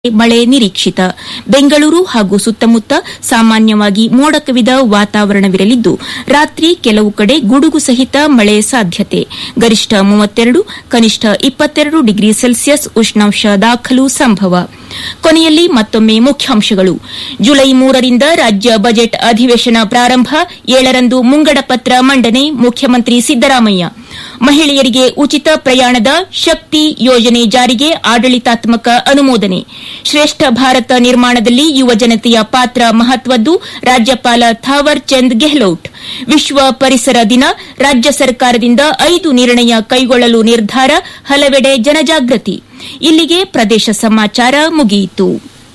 ಮಳೆ ನಿರೀಕ್ಷಿತ ಬೆಂಗಳೂರು ಹಾಗೂ ಸುತ್ತಮುತ್ತ ಸಾಮಾನ್ಯವಾಗಿ ಮೋಡ ಕವಿದ ವಾತಾವರಣವಿರಲಿದ್ದು ರಾತ್ರಿ ಕೆಲವು ಕಡೆ ಗುಡುಗು ಸಹಿತ ಮಳೆ ಸಾಧ್ಯತೆ ಗರಿಷ್ಠ ಮೂವತ್ತೆರಡು ಕನಿಷ್ಠ ಇಪ್ಪತ್ತೆರಡು ಡಿಗ್ರಿ ಸೆಲ್ಸಿಯಸ್ ಉಷ್ಣಾಂಶ ದಾಖಲು ಸಂಭವ ಕೊನೆಯಲ್ಲಿ ಮತ್ತೊಮ್ಮೆ ಮುಖ್ಯಾಂಶಗಳು ಜುಲೈ ಮೂರರಿಂದ ರಾಜ್ಯ ಬಜೆಟ್ ಅಧಿವೇಶನ ಪ್ರಾರಂಭ ಏಳರಂದು ಮುಂಗಡ ಪತ್ರ ಮಂಡನೆ ಮುಖ್ಯಮಂತ್ರಿ ಸಿದ್ದರಾಮಯ್ಯ ಮಹಿಳೆಯರಿಗೆ ಉಚಿತ ಪ್ರಯಾಣದ ಶಕ್ತಿ ಯೋಜನೆ ಜಾರಿಗೆ ಆಡಳಿತಾತ್ಮಕ ಅನುಮೋದನೆ ಶ್ರೇಷ್ಠ ಭಾರತ ನಿರ್ಮಾಣದಲ್ಲಿ ಯುವ ಜನತೆಯ ಪಾತ್ರ ಮಹತ್ವದ್ದು ರಾಜ್ಯಪಾಲ ಥಾವರ್ ಚಂದ್ ಗೆಹ್ಲೋಟ್ ವಿಶ್ವ ಪರಿಸರ ದಿನ ರಾಜ್ಯ ಸರ್ಕಾರದಿಂದ ಐದು ನಿರ್ಣಯ ಕೈಗೊಳ್ಳಲು ನಿರ್ಧಾರ ಹಲವೆಡೆ ಜನಜಾಗೃತಿ ಇಲ್ಲಿಗೆ ಪ್ರದೇಶ ಸಮಾಚಾರ ಮುಗಿಯಿತು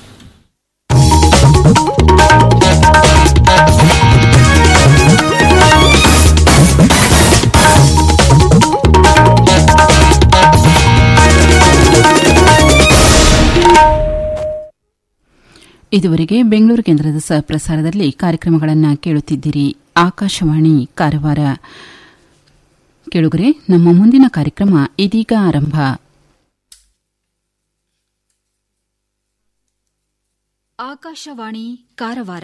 ಇದುವರೆಗೆ ಬೆಂಗಳೂರು ಕೇಂದ್ರದ ಸಹಪ್ರಸಾರದಲ್ಲಿ ಕಾರ್ಯಕ್ರಮಗಳನ್ನು ಕೇಳುತ್ತಿದ್ದೀರಿ ಆಕಾಶವಾಣಿ ಕಾರವಾರ ಕೇಳುಗರೆ ನಮ್ಮ ಮುಂದಿನ ಕಾರ್ಯಕ್ರಮ ಇದೀಗ ಆರಂಭ ಆಕಾಶವಾಣಿ ಕಾರವಾರ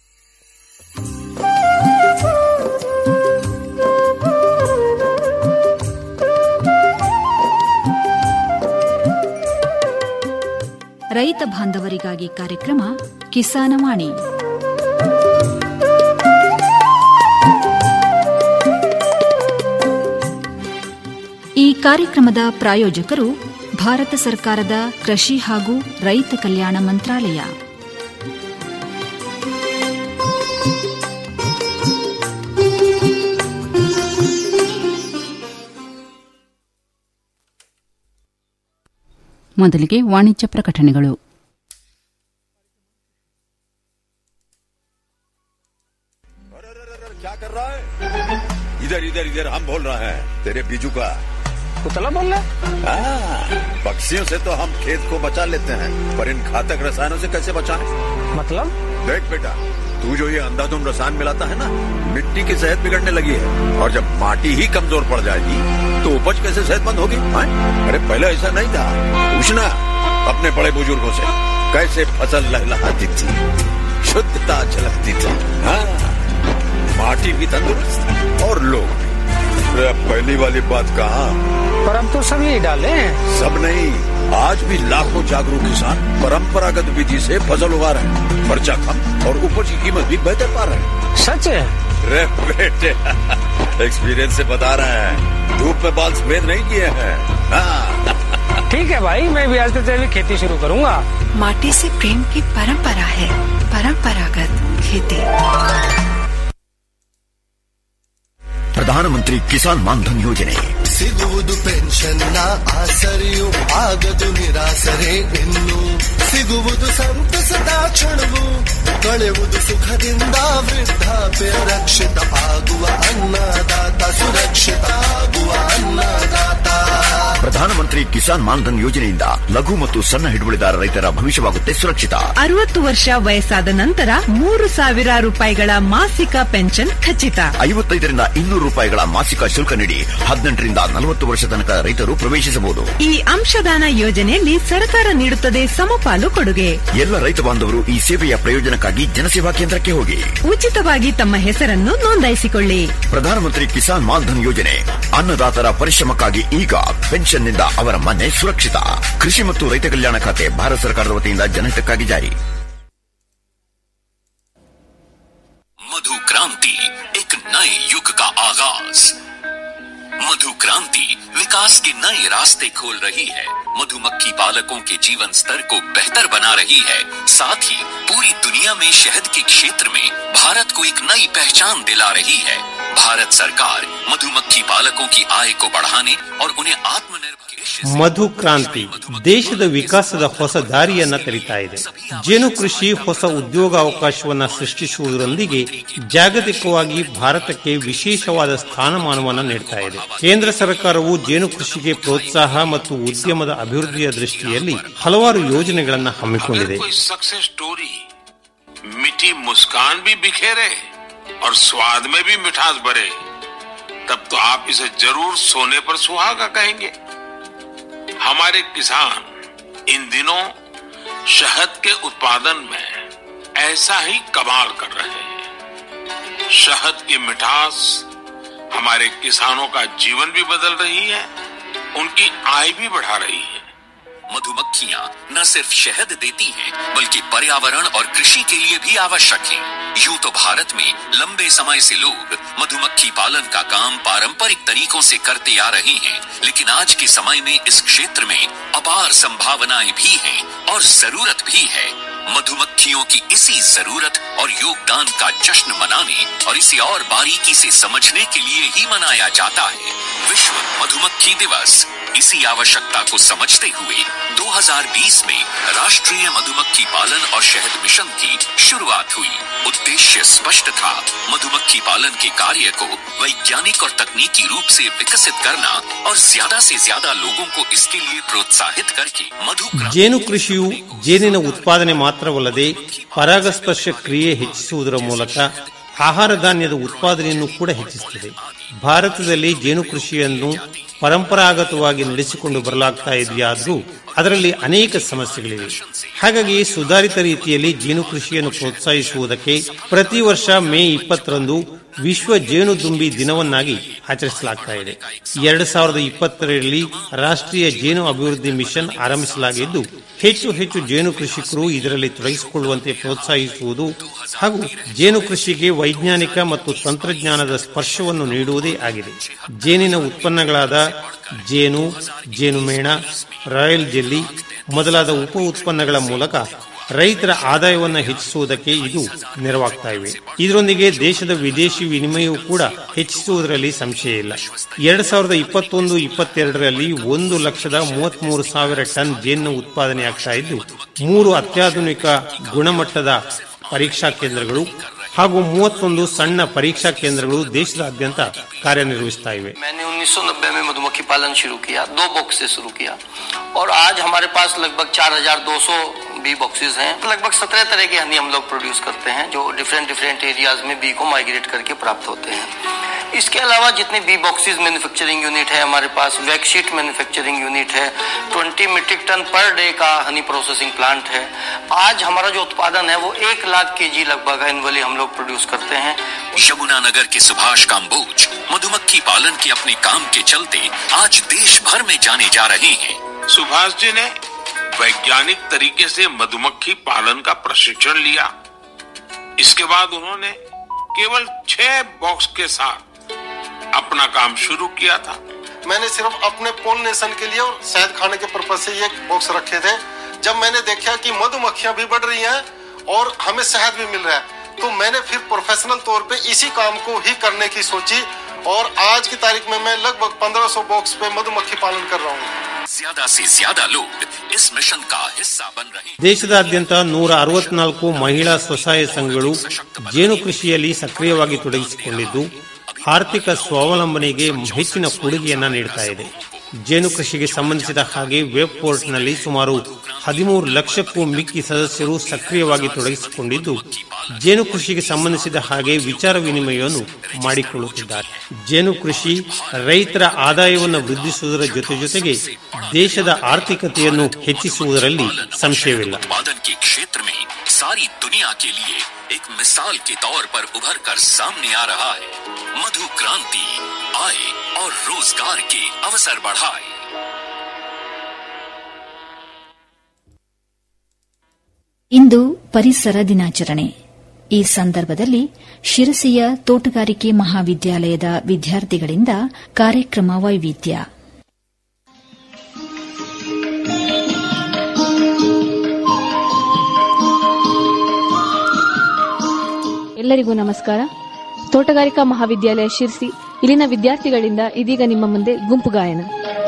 ರೈತ ಬಾಂಧವರಿಗಾಗಿ ಕಾರ್ಯಕ್ರಮ ಕಿಸಾನವಾಣಿ ಈ ಕಾರ್ಯಕ್ರಮದ ಪ್ರಾಯೋಜಕರು ಭಾರತ ಸರ್ಕಾರದ ಕೃಷಿ ಹಾಗೂ ರೈತ ಕಲ್ಯಾಣ ಮಂತ್ರಾಲಯ ಮೊದಲಿಗೆ ವಾಣಿಜ್ಯ ಪ್ರಕಟಣೆಗಳು क्या कर रहा है इधर इधर इधर हम बोल रहे हैं तेरे बीजू का कुतला बोल रहा है हाँ, पक्षियों से तो हम खेत को बचा लेते हैं पर इन घातक रसायनों से कैसे बचाएं? मतलब देख बेटा तू जो ये अंधाधुंध रसायन मिलाता है ना मिट्टी की सेहत बिगड़ने लगी है और जब माटी ही कमजोर पड़ जाएगी तो उपज कैसे सेहतमंद होगी हाँ? अरे पहले ऐसा नहीं था पूछना अपने बड़े बुजुर्गों से कैसे फसल लहलहाती थी शुद्धता झलकती थी हाँ माटी भी तंदुरुस्त और लोग भी अरे अब पहली वाली बात कहा पर अब तो सब यही डाले हैं सब नहीं आज भी लाखों जागरूक किसान परंपरागत विधि से फसल उगा रहे हैं खर्चा कम और उपज की कीमत भी बेहतर पा रहे हैं सच है रे बेटे एक्सपीरियंस से बता रहे हैं धूप में बाल सफेद नहीं किए हैं हाँ, ठीक है भाई मैं भी आज से तेरी खेती शुरू करूंगा माटी से प्रेम की परंपरा है परंपरागत खेती ಪ್ರಧಾನಮಂತ್ರಿ ಕಿಸಾನ್ ಮಾನ್ಧನ್ ಯೋಜನೆ ಸಿಗುವುದು ಪೆನ್ಷನ್ನ ಆಸರೆಯು ಆಗದು ನಿರಾಸರೆ ಇನ್ನು ಸಿಗುವುದು ಸಂತಸದ ಕ್ಷಣವು ಕಳೆಯುವುದು ಸುಖದಿಂದ ವೃದ್ಧಾಪ್ಯ ರಕ್ಷಿತ ಆಗುವ ಅನ್ನದಾತ ಸುರಕ್ಷಿತ ಆಗುವ ಅನ್ನದಾತ ಪ್ರಧಾನಮಂತ್ರಿ ಕಿಸಾನ್ ಮಾನ್ಧನ್ ಯೋಜನೆಯಿಂದ ಲಘು ಮತ್ತು ಸಣ್ಣ ಹಿಡುವಳಿದಾರ ರೈತರ ಭವಿಷ್ಯವಾಗುತ್ತೆ ಸುರಕ್ಷಿತ ಅರವತ್ತು ವರ್ಷ ವಯಸ್ಸಾದ ನಂತರ ಮೂರು ಸಾವಿರ ರೂಪಾಯಿಗಳ ಮಾಸಿಕ ಪೆನ್ಷನ್ ಖಚಿತ ಐವತ್ತೈದರಿಂದ ಇನ್ನೂರು ರೂಪಾಯಿಗಳ ಮಾಸಿಕ ಶುಲ್ಕ ನೀಡಿ ಹದಿನೆಂಟರಿಂದ ನಲವತ್ತು ವರ್ಷ ತನಕ ರೈತರು ಪ್ರವೇಶಿಸಬಹುದು ಈ ಅಂಶದಾನ ಯೋಜನೆಯಲ್ಲಿ ಸರ್ಕಾರ ನೀಡುತ್ತದೆ ಸಮಪಾಲು ಕೊಡುಗೆ ಎಲ್ಲ ರೈತ ಬಾಂಧವರು ಈ ಸೇವೆಯ ಪ್ರಯೋಜನಕ್ಕಾಗಿ ಜನಸೇವಾ ಕೇಂದ್ರಕ್ಕೆ ಹೋಗಿ ಉಚಿತವಾಗಿ ತಮ್ಮ ಹೆಸರನ್ನು ನೋಂದಾಯಿಸಿಕೊಳ್ಳಿ ಪ್ರಧಾನಮಂತ್ರಿ ಕಿಸಾನ್ ಮಾನ್ಧನ್ ಯೋಜನೆ ಅನ್ನದಾತರ ಪರಿಶ್ರಮಕ್ಕಾಗಿ ಈಗ ಪೆನ್ಷನ್ನಿಂದ ಅವರ ಮನೆ ಸುರಕ್ಷಿತ ಕೃಷಿ ಮತ್ತು ರೈತ ಕಲ್ಯಾಣ ಖಾತೆ ಭಾರತ ಸರ್ಕಾರದ ವತಿಯಿಂದ ಜನಹಿತಕ್ಕಾಗಿ ಜಾರಿ मधु क्रांति एक नए युग का आगाज मधु क्रांति विकास के नए रास्ते खोल रही है मधुमक्खी पालकों के जीवन स्तर को बेहतर बना रही है साथ ही पूरी दुनिया में शहद के क्षेत्र में भारत को एक नई पहचान दिला रही है भारत सरकार मधुमक्खी पालकों की आय को बढ़ाने और उन्हें आत्मनिर्भर ಮಧು ಕ್ರಾಂತಿ ದೇಶದ ವಿಕಾಸದ ಹೊಸ ದಾರಿಯನ್ನ ತೆರಿತಾ ಇದೆ ಜೇನು ಕೃಷಿ ಹೊಸ ಉದ್ಯೋಗಾವಕಾಶವನ್ನ ಸೃಷ್ಟಿಸುವುದರೊಂದಿಗೆ ಜಾಗತಿಕವಾಗಿ ಭಾರತಕ್ಕೆ ವಿಶೇಷವಾದ ಸ್ಥಾನಮಾನವನ್ನು ನೀಡ್ತಾ ಇದೆ ಕೇಂದ್ರ ಸರ್ಕಾರವು ಜೇನು ಕೃಷಿಗೆ ಪ್ರೋತ್ಸಾಹ ಮತ್ತು ಉದ್ಯಮದ ಅಭಿವೃದ್ಧಿಯ ದೃಷ್ಟಿಯಲ್ಲಿ ಹಲವಾರು ಯೋಜನೆಗಳನ್ನು ಹಮ್ಮಿಕೊಂಡಿದೆ सक्सेस स्टोरी मीठी मुस्कान भी बिखेरे और स्वाद में भी मिठास भरे तब तो आप इसे जरूर सोने पर सुहागा कहेंगे हमारे किसान इन दिनों शहद के उत्पादन में ऐसा ही कमाल कर रहे हैं शहद की मिठास हमारे किसानों का जीवन भी बदल रही है उनकी आय भी बढ़ा रही है मधुमक्खियाँ न सिर्फ शहद देती हैं, बल्कि पर्यावरण और कृषि के लिए भी आवश्यक हैं। यूं तो भारत में लंबे समय से लोग मधुमक्खी पालन का काम पारंपरिक तरीकों से करते आ रहे हैं लेकिन आज के समय में इस क्षेत्र में अपार संभावनाएं भी हैं और जरूरत भी है मधुमक्खियों की इसी जरूरत और योगदान का जश्न मनाने और इसे और बारीकी से समझने के लिए ही मनाया जाता है विश्व मधुमक्खी दिवस इसी आवश्यकता को समझते हुए 2020 में राष्ट्रीय मधुमक्खी पालन और शहद मिशन की शुरुआत हुई उद्देश्य स्पष्ट था मधुमक्खी पालन के कार्य को वैज्ञानिक और तकनीकी रूप से विकसित करना और ज्यादा से ज्यादा लोगों को इसके लिए प्रोत्साहित करके मधु ಜೇನು ಕೃಷಿಯು ಜೇನಿನ ಉತ್ಪಾದನೆ ಮಾತ್ರವಲ್ಲದೆ ಪರಾಗಸ್ಪರ್ಶ ಕ್ರಿಯೆ ಹೆಚ್ಚಿಸುವುದರ ಮೂಲಕ ಆಹಾರ ಧಾನ್ಯದ ಉತ್ಪಾದನೆಯನ್ನು ಕೂಡ ಹೆಚ್ಚಿಸುತ್ತದೆ ಭಾರತದಲ್ಲಿ ಜೇನು ಕೃಷಿಯನ್ನು ಪರಂಪರಾಗತವಾಗಿ ನಡೆಸಿಕೊಂಡು ಬರಲಾಗ್ತಾ ಇದೆಯಾದರೂ ಅದರಲ್ಲಿ ಅನೇಕ ಸಮಸ್ಯೆಗಳಿವೆ ಹಾಗಾಗಿ ಸುಧಾರಿತ ರೀತಿಯಲ್ಲಿ ಜೇನು ಕೃಷಿಯನ್ನು ಪ್ರೋತ್ಸಾಹಿಸುವುದಕ್ಕೆ ಪ್ರತಿ ವರ್ಷ ಮೇ ಇಪ್ಪತ್ತರಂದು ವಿಶ್ವ ಜೇನುದುಂಬಿ ದಿನವನ್ನಾಗಿ ಆಚರಿಸಲಾಗ್ತಾ ಇದೆ ಎರಡು ಸಾವಿರದ ಇಪ್ಪತ್ತರಲ್ಲಿ ರಾಷ್ಟ್ರೀಯ ಜೇನು ಅಭಿವೃದ್ಧಿ ಮಿಷನ್ ಆರಂಭಿಸಲಾಗಿದ್ದು ಹೆಚ್ಚು ಹೆಚ್ಚು ಜೇನು ಕೃಷಿಕರು ಇದರಲ್ಲಿ ತೊಡಗಿಸಿಕೊಳ್ಳುವಂತೆ ಪ್ರೋತ್ಸಾಹಿಸುವುದು ಹಾಗೂ ಜೇನು ಕೃಷಿಗೆ ವೈಜ್ಞಾನಿಕ ಮತ್ತು ತಂತ್ರಜ್ಞಾನದ ಸ್ಪರ್ಶವನ್ನು ನೀಡುವುದೇ ಆಗಿದೆ ಜೇನಿನ ಉತ್ಪನ್ನಗಳಾದ ಜೇನು ಜೇನುಮೇಣ ರಾಯಲ್ ಜೆಲ್ಲಿ ಮೊದಲಾದ ಉಪ ಉತ್ಪನ್ನಗಳ ಮೂಲಕ ರೈತರ ಆದಾಯವನ್ನು ಹೆಚ್ಚಿಸುವುದಕ್ಕೆ ಇದು ನೆರವಾಗ್ತಾ ಇವೆ ಇದರೊಂದಿಗೆ ದೇಶದ ವಿದೇಶಿ ವಿನಿಮಯವೂ ಕೂಡ ಹೆಚ್ಚಿಸುವುದರಲ್ಲಿ ಸಂಶಯ ಇಲ್ಲ ಎರಡ್ ಸಾವಿರದ ಇಪ್ಪತ್ತೊಂದು ಇಪ್ಪತ್ತೆರಡರಲ್ಲಿ ಒಂದು ಲಕ್ಷದ ಮೂವತ್ಮೂರು ಸಾವಿರ ಟನ್ ಜೇನು ಉತ್ಪಾದನೆ ಆಗ್ತಾ ಇದ್ದು ಮೂರು ಅತ್ಯಾಧುನಿಕ ಗುಣಮಟ್ಟದ ಪರೀಕ್ಷಾ ಕೇಂದ್ರಗಳು ಹಾಗೂ ಮೂವತ್ತೊಂದು ಸಣ್ಣ ಪರೀಕ್ಷಾ ಕೇಂದ್ರಗಳು ದೇಶದಾದ್ಯಂತ ಕಾರ್ಯನಿರ್ವಹಿಸ್ತಾ ಇವೆ मैंने 1990 में मधुमक्खी पालन शुरू किया दो बॉक्स से शुरू किया और आज हमारे पास लगभग 4200 बी बॉक्सेस हैं लगभग 17 तरह के हनी हम लोग प्रोड्यूस करते हैं जो डिफरेंट डिफरेंट एरियाज में बी को माइग्रेट करके प्राप्त होते हैं इसके अलावा जितने बी बॉक्सेस मैन्युफैक्चरिंग यूनिट है हमारे पास वैक्सीट मैन्युफैक्चरिंग यूनिट है 20 मीट्रिक टन पर डे का हनी प्रोसेसिंग प्लांट है आज हमारा जो उत्पादन है वो एक लाख के जी लगभग एनुअली हम लोग प्रोड्यूस करते हैं यमुनानगर के सुभाष काम्बोज मधुमक्खी पालन के अपने काम के चलते आज देश भर में जाने जा रहे हैं सुभाष जी ने वैज्ञानिक तरीके से मधुमक्खी पालन का प्रशिक्षण लिया इसके बाद उन्होंने केवल छह बॉक्स के साथ अपना काम शुरू किया था मैंने सिर्फ अपने पोलिनेशन के लिए और शहद खाने के पर्पज से ये बॉक्स रखे थे जब मैंने देखा कि मधुमक्खियां भी बढ़ रही हैं और हमें शहद भी मिल रहा है तो मैंने फिर प्रोफेशनल तौर पे इसी काम को ही करने की सोची और आज की तारीख में मैं लगभग 1500 बॉक्स पे मधुमक्खी पालन कर रहा हूँ ज्यादा से ज्यादा लोग इस मिशन का हिस्सा बन रहे हैं ದೇಶದಾದ್ಯಂತ ನೂರ ಅರವತ್ನಾಲ್ಕು ಮಹಿಳಾ ಸ್ವಸಹಾಯ ಸಂಘಗಳು ಜೇನು ಕೃಷಿಯಲ್ಲಿ ಸಕ್ರಿಯವಾಗಿ ತೊಡಗಿಸಿಕೊಂಡಿದ್ದು ಆರ್ಥಿಕ ಸ್ವಾವಲಂಬನೆಗೆ ಹೆಚ್ಚಿನ ಕೊಡುಗೆಯನ್ನ ನೀಡುತ್ತಾ ಇದೆ ಜೇನು ಕೃಷಿಗೆ ಸಂಬಂಧಿಸಿದ ಹಾಗೆ ವೆಬ್ ಪೋರ್ಟ್ನಲ್ಲಿ ಸುಮಾರು ಹದಿಮೂರು ಲಕ್ಷಕ್ಕೂ ಮಿಕ್ಕಿ ಸದಸ್ಯರು ಸಕ್ರಿಯವಾಗಿ ತೊಡಗಿಸಿಕೊಂಡಿದ್ದು ಜೇನು ಕೃಷಿಗೆ ಸಂಬಂಧಿಸಿದ ಹಾಗೆ ವಿಚಾರ ವಿನಿಮಯವನ್ನು ಮಾಡಿಕೊಳ್ಳುತ್ತಿದ್ದಾರೆ ಜೇನು ಕೃಷಿ ರೈತರ ಆದಾಯವನ್ನು ವೃದ್ಧಿಸುವುದರ ಜೊತೆ ಜೊತೆಗೆ ದೇಶದ ಆರ್ಥಿಕತೆಯನ್ನು ಹೆಚ್ಚಿಸುವುದರಲ್ಲಿ ಸಂಶಯವಿಲ್ಲ उत्पादन के क्षेत्र में सारी दुनिया के लिए एक मिसाल के तौर पर उभर कर सामने आ रहा है मधु क्रांति आए और रोजगार के अवसर बढ़ाए ಇಂದು ಪರಿಸರ ದಿನಾಚರಣೆ ಈ ಸಂದರ್ಭದಲ್ಲಿ ಶಿರಸಿಯ ತೋಟಗಾರಿಕೆ ಮಹಾವಿದ್ಯಾಲಯದ ವಿದ್ಯಾರ್ಥಿಗಳಿಂದ ಕಾರ್ಯಕ್ರಮ ವೈವಿಧ್ಯ ಎಲ್ಲರಿಗೂ ನಮಸ್ಕಾರ ತೋಟಗಾರಿಕಾ ಮಹಾವಿದ್ಯಾಲಯ ಶಿರ್ಸಿ ಇಲ್ಲಿನ ವಿದ್ಯಾರ್ಥಿಗಳಿಂದ ಇದೀಗ ನಿಮ್ಮ ಮುಂದೆ ಗುಂಪು ಗಾಯನ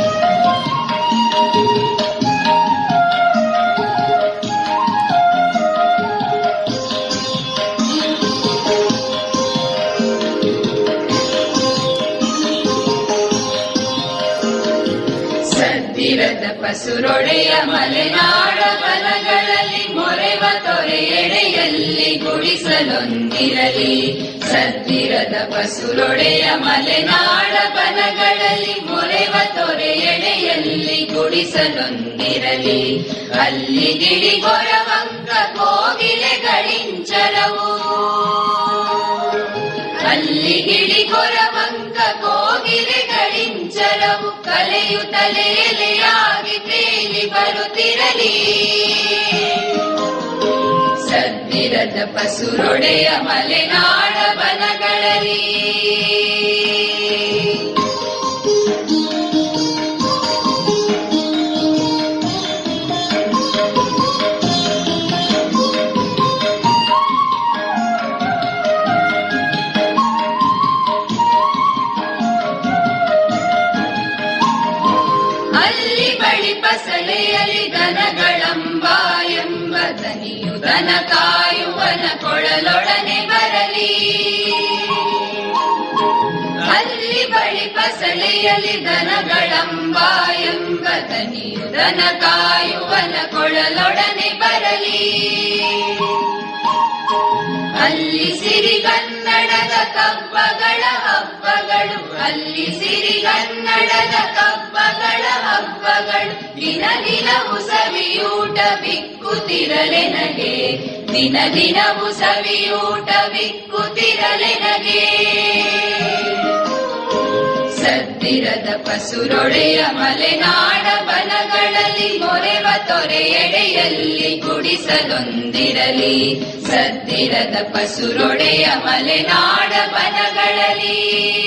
ಸದ್ದಿರದ ಪಸುರೊಡೆಯ ಮಲೆನಾಡ ಬಲಗಳಲ್ಲಿ ಮೊರೆವ ತೊರೆಯೆಡೆಯಲ್ಲಿ ಗುಡಿಸಲೊಂದಿರಲಿ ಸದ್ದಿರದ ಪಸುರೊಡೆಯ ಮಲೆನಾಡ ಬಲಗಳಲ್ಲಿ ಮೊರೆವ ತೊರೆಯೆಡೆಯಲ್ಲಿ ಗುಡಿಸ ಗುಡಿಸಲೊಂದಿರಲಿ ಅಲ್ಲಿ ಗಿಳಿಗೊರವಂಕ ಕೋಗಿಲೆಗಳಿಂಚರವು ಅಲ್ಲಿ ಗಿಳಿಗೊರವಂಕ ಕೋಗಿಲೆಗಳಿಂಚರವು ಕಲೆಯು ತಲೆಯಲೆಯಾಗಿ ತೇಲಿ ಬರುತ್ತಿರಲಿ ಸದ್ದಿರದ ಪಸುರೊಡೆಯ ಮಲೆನಾಡ ಬನಗಳಲ್ಲಿ ಅಲ್ಲಿ ಬಳಿ ಪಸಳೆಯಲಿ ದನಗಳಂಬ ಎಂಬ ದನಿಯು ದನ ಕಾಯುವನ ಕೊಳಲೊಡನೆ ಬರಲಿ ಅಲ್ಲಿ ಬಳಿ ಪಸಳೆಯಲಿ ದನಗಳಂಬ ಎಂಬ ದನಿಯು ದನ ಕಾಯುವನ ಕೊಳಲೊಡನೆ ಬರಲಿ ಅಲ್ಲಿ ಸಿರಿಗನ್ನಡದ ಕಬ್ಬಗಳ ಹಬ್ಬಗಳು ಅಲ್ಲಿ ಸಿರಿಗನ್ನಡದ ಕಬ್ಬಗಳ ಹಬ್ಬಗಳು ದಿನ ದಿನವು ಸವಿಯೂಟ ಬಿಕ್ಕುತ್ತಿರಲೆನಗೆ ದಿನ ದಿನವು ಸವಿಯೂಟ ಬಿಕ್ಕುತ್ತಿರಲೆನಗೆ ಸದ್ದಿರದ ಪಸುರೊಡೆಯ ಮಲೆನಾಡ ಬನಗಳಲ್ಲಿ ಮೊರೆವ ತೊರೆಯೆಡೆಯಲ್ಲಿ ಗುಡಿಸಲೊಂದಿರಲಿ ಸದ್ದಿರದ ಪಸುರೊಡೆಯ ಮಲೆನಾಡ ಬನಗಳಲ್ಲಿ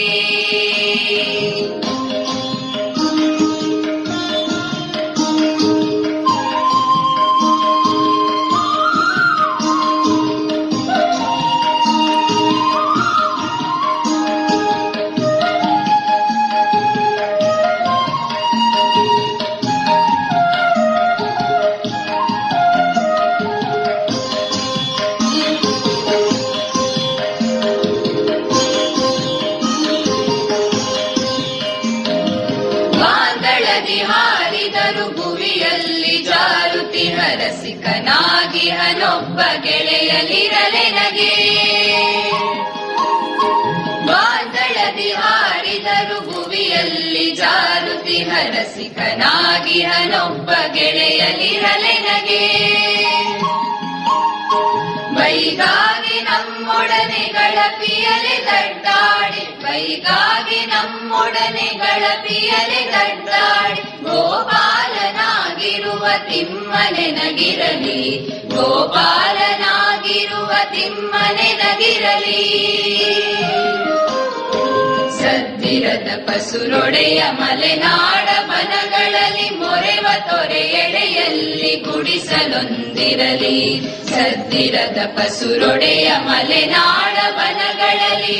ವಾದಳದಿ ಹಾರಿದರು ಭುವಿಯಲ್ಲಿ ಜಾರುತಿ ಹರಸಿಕನಾಗಿ ಹನೊಬ್ಬ ಗೆಳೆಯಲಿರಲೆನಗೆ ವಾದಳದಿ ಹಾರಿದರು ಭುವಿಯಲ್ಲಿ ಜಾರುತಿ ಹರಸಿಕನಾಗಿ ಹನೊಬ್ಬ ಗೆಳೆಯಲಿರಲೆನಗೆ ಬೈಗಾಗಿ ನಮ್ಮೊಡನೆ ಗಳಪಿಯಲೆ ದಡ್ಡಾಡಿ ಬೈಗಾಗಿ ನಮ್ಮೊಡನೆ ಗಳಪಿಯಲೆ ದಡ್ಡಾಡಿ ಗೋಪಾಲನಾಗಿರುವ ತಿಮ್ಮನೆನಗಿರಲಿ ಗೋಪಾಲನಾಗಿರುವ ತಿಮ್ಮನೆನಗಿರಲಿ ಸದ್ದಿರದ ಪಸುರೊಡೆಯ ಮಲೆನಾಡ ಬನಗಳಲ್ಲಿ ಮೊರೆವ ತೊರೆಯೆಡೆಯಲ್ಲಿ ಗುಡಿಸಲೊಂದಿರಲಿ ಸದ್ದಿರದ ಪಸುರೊಡೆಯ ಮಲೆನಾಡ ಬನಗಳಲ್ಲಿ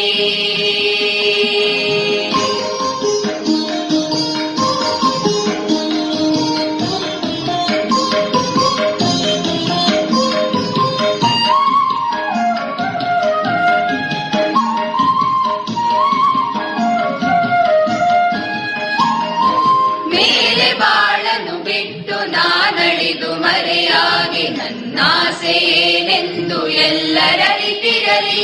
ಮೇಲೆ ಬಾಳನು ಬಿಟ್ಟು ನಾನಳಿದು ಮರೆಯಾಗಿ ನನ್ನಾಸೆ ಏನೆಂದು ಎಲ್ಲರರಿತಿರಲಿ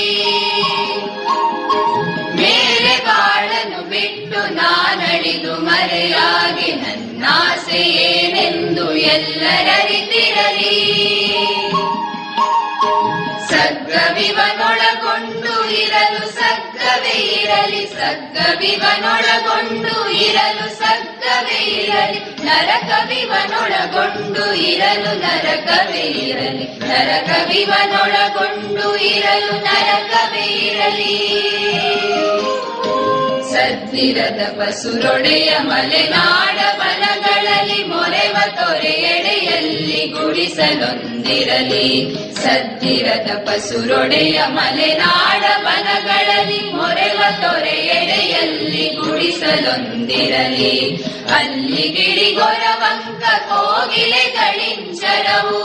ಮೇಲೆ ಬಾಳನು ಬಿಟ್ಟು ನಾನಳಿದು ಮರೆಯಾಗಿ ನನ್ನಾಸೆ ಏನೆಂದು ಎಲ್ಲರರಿತಿರಲಿ ಸಗ್ಗವಿವನೊಳಗೊಂಡು ಇರಲು ಸಗ್ಗವೇ ಇರಲಿ ಸಗ್ಗವಿವನೊಳಗೊಂಡು ಇರಲು ಸಗ್ಗವೇ ಇರಲಿ ನರಕವಿವನೊಳಗೊಂಡು ಇರಲು ನರಕವೇ ಇರಲಿ ನರಕವಿವನೊಳಗೊಂಡು ಇರಲು ನರಕವೇ ಇರಲಿ ಸದ್ದಿರದ ಪಸುರೊಡೆಯ ಮಲೆನಾಡ ಬನಗಳಲ್ಲಿ ಮೊರೆವ ತೊರೆಯೆಡೆಯಲ್ಲಿ ಗುಡಿಸಲೊಂದಿರಲಿ ಸದ್ದಿರದ ಪಸುರೊಡೆಯ ಮಲೆನಾಡ ಬನಗಳಲ್ಲಿ ಮೊರೆವ ತೊರೆಯೆಡೆಯಲ್ಲಿ ಗುಡಿಸಲೊಂದಿರಲಿ ಅಲ್ಲಿ ಗಿಳಿಗೊರವಂಕ ಕೋಗಿಲೆಗಳಿಂಚರವು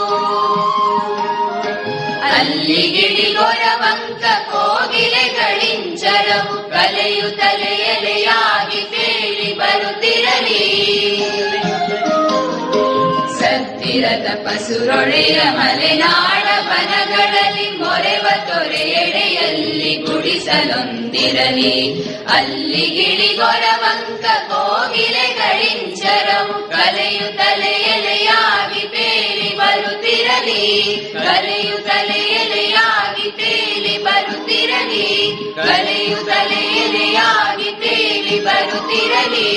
ಅಲ್ಲಿ ಗಿಳಿಗೊರವಂಕ ಕೋಗಿಲೆಗಳಿಂಚರವು ಕಲೆಯು ತಲೆಯಲೆಯಾಗಿ ತೇಲಿ ಬರುತ್ತಿರಲಿ ಸತ್ತಿರದ ಪಸುರೊಳೆಯ ಮಲೆನಾಡ ಬನಗಳಲ್ಲಿ ಮೊರೆವ ತೊರೆಯೆಡೆಯಲ್ಲಿ ಗುಡಿಸಲೊಂದಿರಲಿ ಅಲ್ಲಿ ಗಿಳಿಗೊರವಂಕ ಕೋಗಿಲೆಗಳಿಂಚರವು ಕಲೆ ಕಲೆಯು ತಲೆ ಎಲೆಯಾಗಿ ತೇಲಿ ಬರುತ್ತಿರಲಿ ಕಲೆಯು ತಲೆ ಎಲೆಯಾಗಿ ತೇಲಿ ಬರುತ್ತಿರಲಿ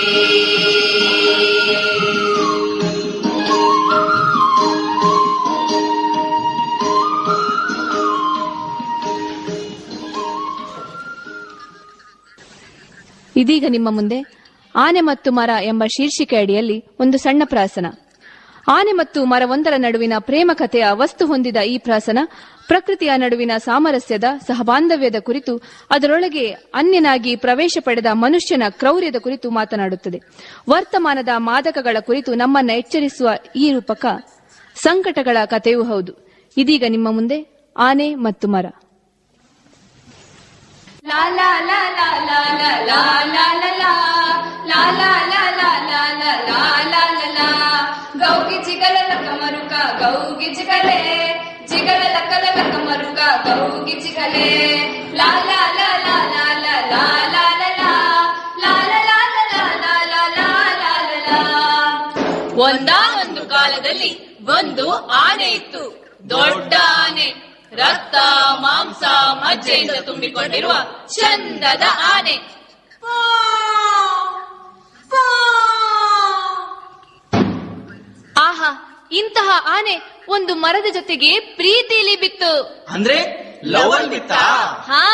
ಇದೀಗ ನಿಮ್ಮ ಮುಂದೆ ಆನೆ ಮತ್ತು ಮರ ಎಂಬ ಶೀರ್ಷಿಕೆ ಅಡಿಯಲ್ಲಿ ಒಂದು ಸಣ್ಣ ಪ್ರಾಸನ ಆನೆ ಮತ್ತು ಮರವೊಂದರ ನಡುವಿನ ಪ್ರೇಮ ಕಥೆಯ ವಸ್ತು ಹೊಂದಿದ ಈ ಪ್ರಾಸನ ಪ್ರಕೃತಿಯ ನಡುವಿನ ಸಾಮರಸ್ಯದ ಸಹಬಾಂಧವ್ಯದ ಕುರಿತು ಅದರೊಳಗೆ ಅನ್ಯನಾಗಿ ಪ್ರವೇಶ ಪಡೆದ ಮನುಷ್ಯನ ಕ್ರೌರ್ಯದ ಕುರಿತು ಮಾತನಾಡುತ್ತದೆ ವರ್ತಮಾನದ ಮಾದಕಗಳ ಕುರಿತು ನಮ್ಮನ್ನ ಎಚ್ಚರಿಸುವ ಈ ರೂಪಕ ಸಂಕಟಗಳ ಕಥೆಯೂ ಹೌದು ಇದೀಗ ನಿಮ್ಮ ಮುಂದೆ ಆನೆ ಮತ್ತು ಮರ La la la la la la la la la la la la la la la la la la la la ಗೌಗಿ ಜಿಗಲ ಲಕ ಮರುಕ ಗೌಗಿ ಜಿಗಲೆ ಜಿಗಲ ಲಕ ಲಕ ಮರುಕ ಗೌಗಿ ಜಿಗಲೆ ಲಾ ಲಾ ಲಾ ಲಾ ಲಾ ಲಾ ಲಾ ಲಾ ಲಾ ಲಾ ಲಾ ಲಾ ಲಾ ಲಾ ಲಾ ಲಾ ಲಾ ಲಾ ಲಾ ಒಂದಾನೊಂದು ಕಾಲದಲ್ಲಿ ಒಂದು ಆನೆ ಇತ್ತು ದೊಡ್ಡ ಆನೆ ರಕ್ತ ಮಾಂಸ ಮಜ್ಜೆಯಿಂದ ತುಂಬಿಕೊಂಡಿರುವ ಚಂದದ ಆನೆ ಆಹಾ ಇಂತಹ ಆನೆ ಒಂದು ಮರದ ಜೊತೆಗೆ ಪ್ರೀತಿಲಿ ಬಿತ್ತು ಅಂದ್ರೆ ಲವಲ್ ಬಿತ್ತಾ ಹಾ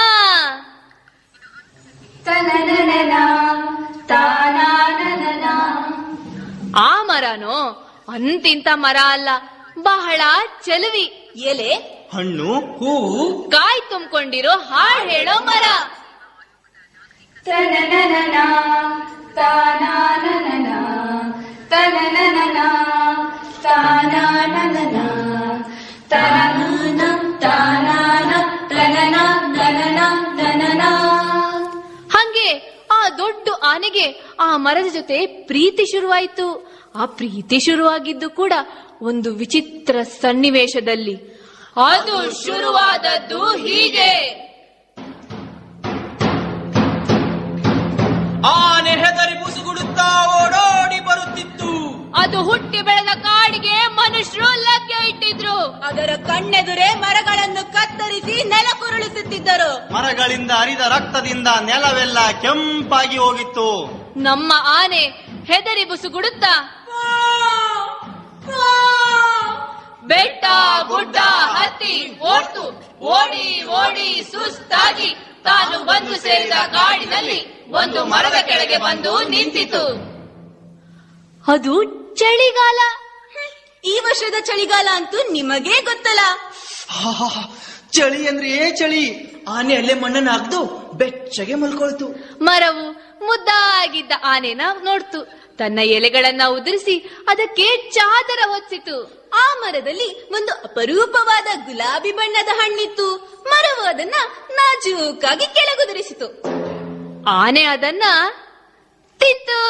ತನನನನ, ತಾನಾನನನ. ಆ ಮರನೋ ಅಂತಿಂತ ಮರ ಅಲ್ಲ ಬಹಳ ಚಲುವಿ ಎಲೆ ಹಣ್ಣು ಹೂವು ಕಾಯಿ ತುಂಬಿಕೊಂಡಿರೋ ಹಾಡ್ ಹೇಳೋ ಮರ ತನನನನ, ತಾನಾನನನ, ತನನನನ, ತಾನಾನನನ, ತಾನಾನ, ತಾನಾನ, ತನನ, ತನನ, ತನನ. ಹಂಗೆ ಆ ದೊಡ್ಡ ಆನೆಗೆ ಆ ಮರದ ಜೊತೆ ಪ್ರೀತಿ ಶುರುವಾಯಿತು ಆ ಪ್ರೀತಿ ಶುರುವಾಗಿದ್ದು ಕೂಡ ಒಂದು ವಿಚಿತ್ರ ಸನ್ನಿವೇಶದಲ್ಲಿ ಅದು ಶುರುವಾದದ್ದು ಹೀಗೆ ಆನೆ ಹೆದರಿ ಬುಸುಗುಡುತ್ತಾ ಓಡೋಡಿ ಬರುತ್ತಿತ್ತು ಅದು ಹುಟ್ಟಿ ಬೆಳೆದ ಕಾಡಿಗೆ ಮನುಷ್ಯರು ಲಗ್ಗೆ ಇಟ್ಟಿದ್ರು ಅದರ ಕಣ್ಣೆದುರೇ ಮರಗಳನ್ನು ಕತ್ತರಿಸಿ ನೆಲ ಕುರುಳಿಸುತ್ತಿದ್ದರು ಮರಗಳಿಂದ ಹರಿದ ರಕ್ತದಿಂದ ನೆಲವೆಲ್ಲ ಕೆಂಪಾಗಿ ಹೋಗಿತ್ತು ನಮ್ಮ ಆನೆ ಹೆದರಿ ಬುಸುಗುಡುತ್ತಾ ಬೆಟ್ಟ ಗುಡ್ಡ ಹತ್ತಿ ಓಡ್ತು ಓಡಿ ಓಡಿ ಸುಸ್ತಾಗಿ ತಾನು ಬಂದು ಸೇರಿದ ಕಾಡಿನಲ್ಲಿ ಒಂದು ಮರದ ಕೆಳಗೆ ಬಂದು ನಿಂತಿತು ಅದು ಚಳಿಗಾಲ ಈ ವರ್ಷದ ಚಳಿಗಾಲ ಅಂತೂ ನಿಮಗೇ ಗೊತ್ತಲ್ಲ ಆಹಾಹಾ, ಚಳಿ ಅಂದ್ರೆ ಏ ಚಳಿ ಆನೆ ಅಲ್ಲೇ ಮಣ್ಣನ್ನು ಅಗ್ದು ಬೆಚ್ಚಗೆ ಮಲ್ಕೊಳ್ತು ಮರವು ಮುದ್ದಾಗಿದ್ದ ಆನೆನ ನೋಡ್ತು ತನ್ನ ಎಲೆಗಳನ್ನ ಉದುರಿಸಿ ಅದಕ್ಕೆ ಚಾದರ ಹೊಚ್ಚಿತು ಆ ಮರದಲ್ಲಿ ಒಂದು ಅಪರೂಪವಾದ ಗುಲಾಬಿ ಬಣ್ಣದ ಹಣ್ಣಿತ್ತು ಮರವು ಅದನ್ನ ನಾಜೂಕಾಗಿ ಕೆಳಗುದುರಿಸಿತು ಆನೆ ಅದನ್ನ ತಿತ್ತು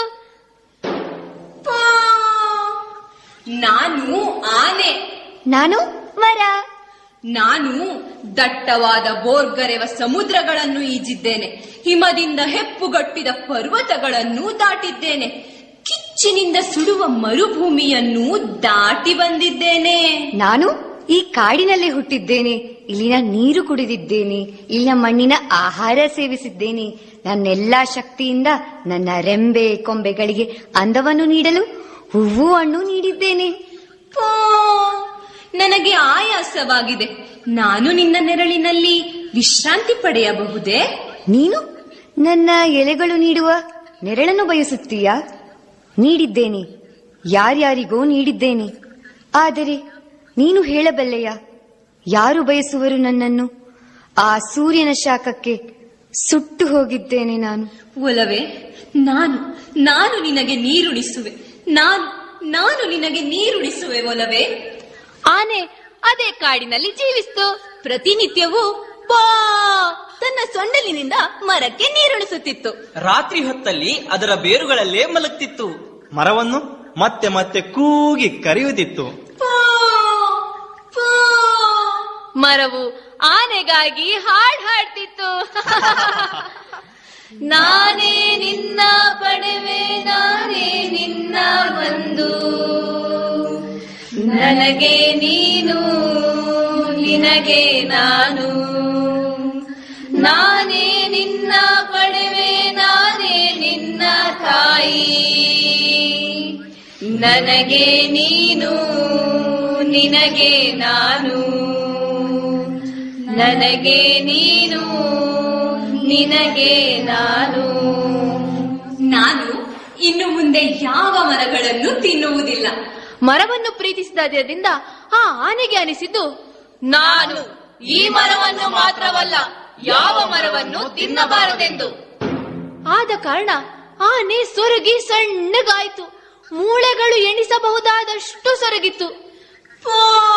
ನಾನು ಆನೆ ನಾನು ಮರ ನಾನು ದಟ್ಟವಾದ ಬೋರ್ಗರೆವ ಸಮುದ್ರಗಳನ್ನು ಈಜಿದ್ದೇನೆ ಹಿಮದಿಂದ ಹೆಪ್ಪುಗಟ್ಟಿದ ಪರ್ವತಗಳನ್ನು ದಾಟಿದ್ದೇನೆ ಕಿಚ್ಚಿನಿಂದ ಸುಡುವ ಮರುಭೂಮಿಯನ್ನು ದಾಟಿ ಬಂದಿದ್ದೇನೆ ನಾನು ಈ ಕಾಡಿನಲ್ಲಿ ಹುಟ್ಟಿದ್ದೇನೆ ಇಲ್ಲಿನ ನೀರು ಕುಡಿದಿದ್ದೇನೆ ಇಲ್ಲಿನ ಮಣ್ಣಿನ ಆಹಾರ ಸೇವಿಸಿದ್ದೇನೆ ನನ್ನೆಲ್ಲಾ ಶಕ್ತಿಯಿಂದ ನನ್ನ ರೆಂಬೆ ಕೊಂಬೆಗಳಿಗೆ ಅಂದವನ್ನು ನೀಡಲು ಹೂವು ಹಣ್ಣು ನೀಡಿದ್ದೇನೆ ಪೋ, ನನಗೆ ಆಯಾಸವಾಗಿದೆ ನಾನು ನಿನ್ನ ನೆರಳಿನಲ್ಲಿ ವಿಶ್ರಾಂತಿ ಪಡೆಯಬಹುದೇ ನೀನು ನನ್ನ ಎಲೆಗಳು ನೀಡುವ ನೆರಳನ್ನು ಬಯಸುತ್ತೀಯಾ ನೀಡಿದ್ದೇನೆ ಯಾರ್ಯಾರಿಗೋ ನೀಡಿದ್ದೇನೆ ಆದರೆ ನೀನು ಹೇಳಬಲ್ಲೆಯ ಯಾರು ಬಯಸುವರು ನನ್ನನ್ನು ಆ ಸೂರ್ಯನ ಶಾಖಕ್ಕೆ ಸುಟ್ಟು ಹೋಗಿದ್ದೇನೆ ನಾನು ಒಲವೇ ನಾನು ನಾನು ನಿನಗೆ ನೀರುಣಿಸುವೆ ನಾನು ನಾನು ನಿನಗೆ ನೀರುಣಿಸುವೆ ಒಲವೇ ಆನೆ ಅದೇ ಕಾಡಿನಲ್ಲಿ ಜೀವಿಸ್ತು ಪ್ರತಿನಿತ್ಯವೂ ಪಾ ತನ್ನ ಸೊಂಡಲಿನಿಂದ ಮರಕ್ಕೆ ನೀರುಣಿಸುತ್ತಿತ್ತು ರಾತ್ರಿ ಹೊತ್ತಲ್ಲಿ ಅದರ ಬೇರುಗಳಲ್ಲೇ ಮಲಗ್ತಿತ್ತು ಮರವನ್ನು ಮತ್ತೆ ಮತ್ತೆ ಕೂಗಿ ಕರೆಯುತ್ತಿತ್ತು ಪಾ, ಪಾ. ಮರವು ಆನೆಗಾಗಿ ಹಾಡ್ ಹಾಡ್ತಿತ್ತು ನಾನೇ ನಿನ್ನ ಪಡೆವೆ ನಾನೇ ನಿನ್ನ ಬಂದು ನನಗೆ ನೀನು ನಿನಗೆ ನಾನು ನಾನೇ ನಿನ್ನ ಪಡೆವೆ ನಾನೇ ನಿನ್ನ ತಾಯಿ ನನಗೆ ನೀನು ನಿನಗೆ ನಾನು ನನಗೆ ನೀನು ನಿನಗೆ ನಾನು ನಾನು ಇನ್ನು ಮುಂದೆ ಯಾವ ಮರಗಳನ್ನು ತಿನ್ನುವುದಿಲ್ಲ ಮರವನ್ನು ಪ್ರೀತಿಸಿದ್ದರಿಂದ ಆ ಆನೆಗೆ ಅನಿಸಿದ್ದು ನಾನು ಈ ಮರವನ್ನು ಮಾತ್ರವಲ್ಲ ಯಾವ ಮರವನ್ನು ತಿನ್ನಬಾರದೆಂದು ಆದ ಕಾರಣ ಆನೆ ಸೊರಗಿ ಸಣ್ಣಗಾಯಿತು ಮೂಳೆಗಳು ಎಣಿಸಬಹುದಾದಷ್ಟು ಸೊರಗಿತ್ತು ಪೋ!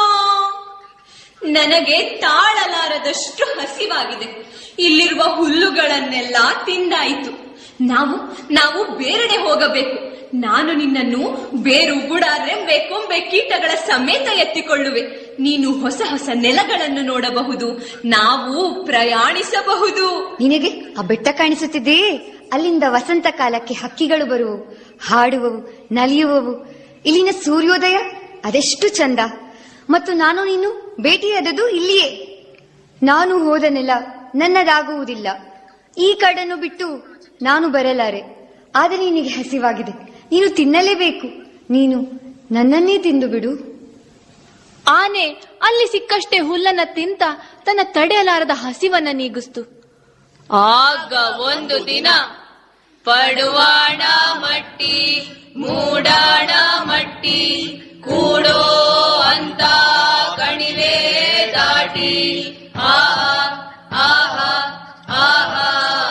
ನನಗೆ ತಾಳಲಾರದಷ್ಟು ಹಸಿವಾಗಿದೆ ಇಲ್ಲಿರುವ ಹುಲ್ಲುಗಳನ್ನೆಲ್ಲ ತಿಂದಾಯಿತು ನಾವು ನಾವು ಬೇರೆಡೆ ಹೋಗಬೇಕು ನಾನು ನಿನ್ನನ್ನು ಬೇರು ಬುಡ ರೆಂಬೆ ಕೊಂಬೆ ಕೀಟಗಳ ಸಮೇತ ಎತ್ತಿಕೊಳ್ಳುವೆ ನೀನು ಹೊಸ ಹೊಸ ನೆಲಗಳನ್ನು ನೋಡಬಹುದು ನಾವು ಪ್ರಯಾಣಿಸಬಹುದು ನಿನಗೆ ಆ ಬೆಟ್ಟ ಕಾಣಿಸುತ್ತಿದೆಯೇ ಅಲ್ಲಿಂದ ವಸಂತ ಕಾಲಕ್ಕೆ ಹಕ್ಕಿಗಳು ಬರುವವು ಹಾಡುವವು ನಲಿಯುವವು ಇಲ್ಲಿನ ಸೂರ್ಯೋದಯ ಅದೆಷ್ಟು ಚಂದ ಮತ್ತು ನಾನು ನೀನು ಭೇಟಿಯಾದದ್ದು ಇಲ್ಲಿಯೇ ನಾನು ಹೋದ ನೆಲ ನನ್ನದಾಗುವುದಿಲ್ಲ ಈ ಕಾಡನ್ನು ಬಿಟ್ಟು ನಾನು ಬರಲಾರೆ ಆದರೆ ನಿನಗೆ ಹಸಿವಾಗಿದೆ ನೀನು ತಿನ್ನಲೇಬೇಕು ನೀನು ನನ್ನನ್ನೇ ತಿಂದು ಬಿಡು ಆನೆ ಅಲ್ಲಿ ಸಿಕ್ಕಷ್ಟೇ ಹುಲ್ಲನ್ನ ತಿಂತ ತನ್ನ ತಡೆಯಲಾರದ ಹಸಿವನ್ನ ನೀಗಿಸ್ತು ಆಗ ಒಂದು ದಿನ ಪಡುವಾಣ ಮಟ್ಟಿ ಮೂಡಾಣ ಮಟ್ಟಿ ಕೂಡೋ ಅಂತ ಕಣಿವೆ ದಾಟಿ ಆಹಾ ಆಹಾ ಆಹಾ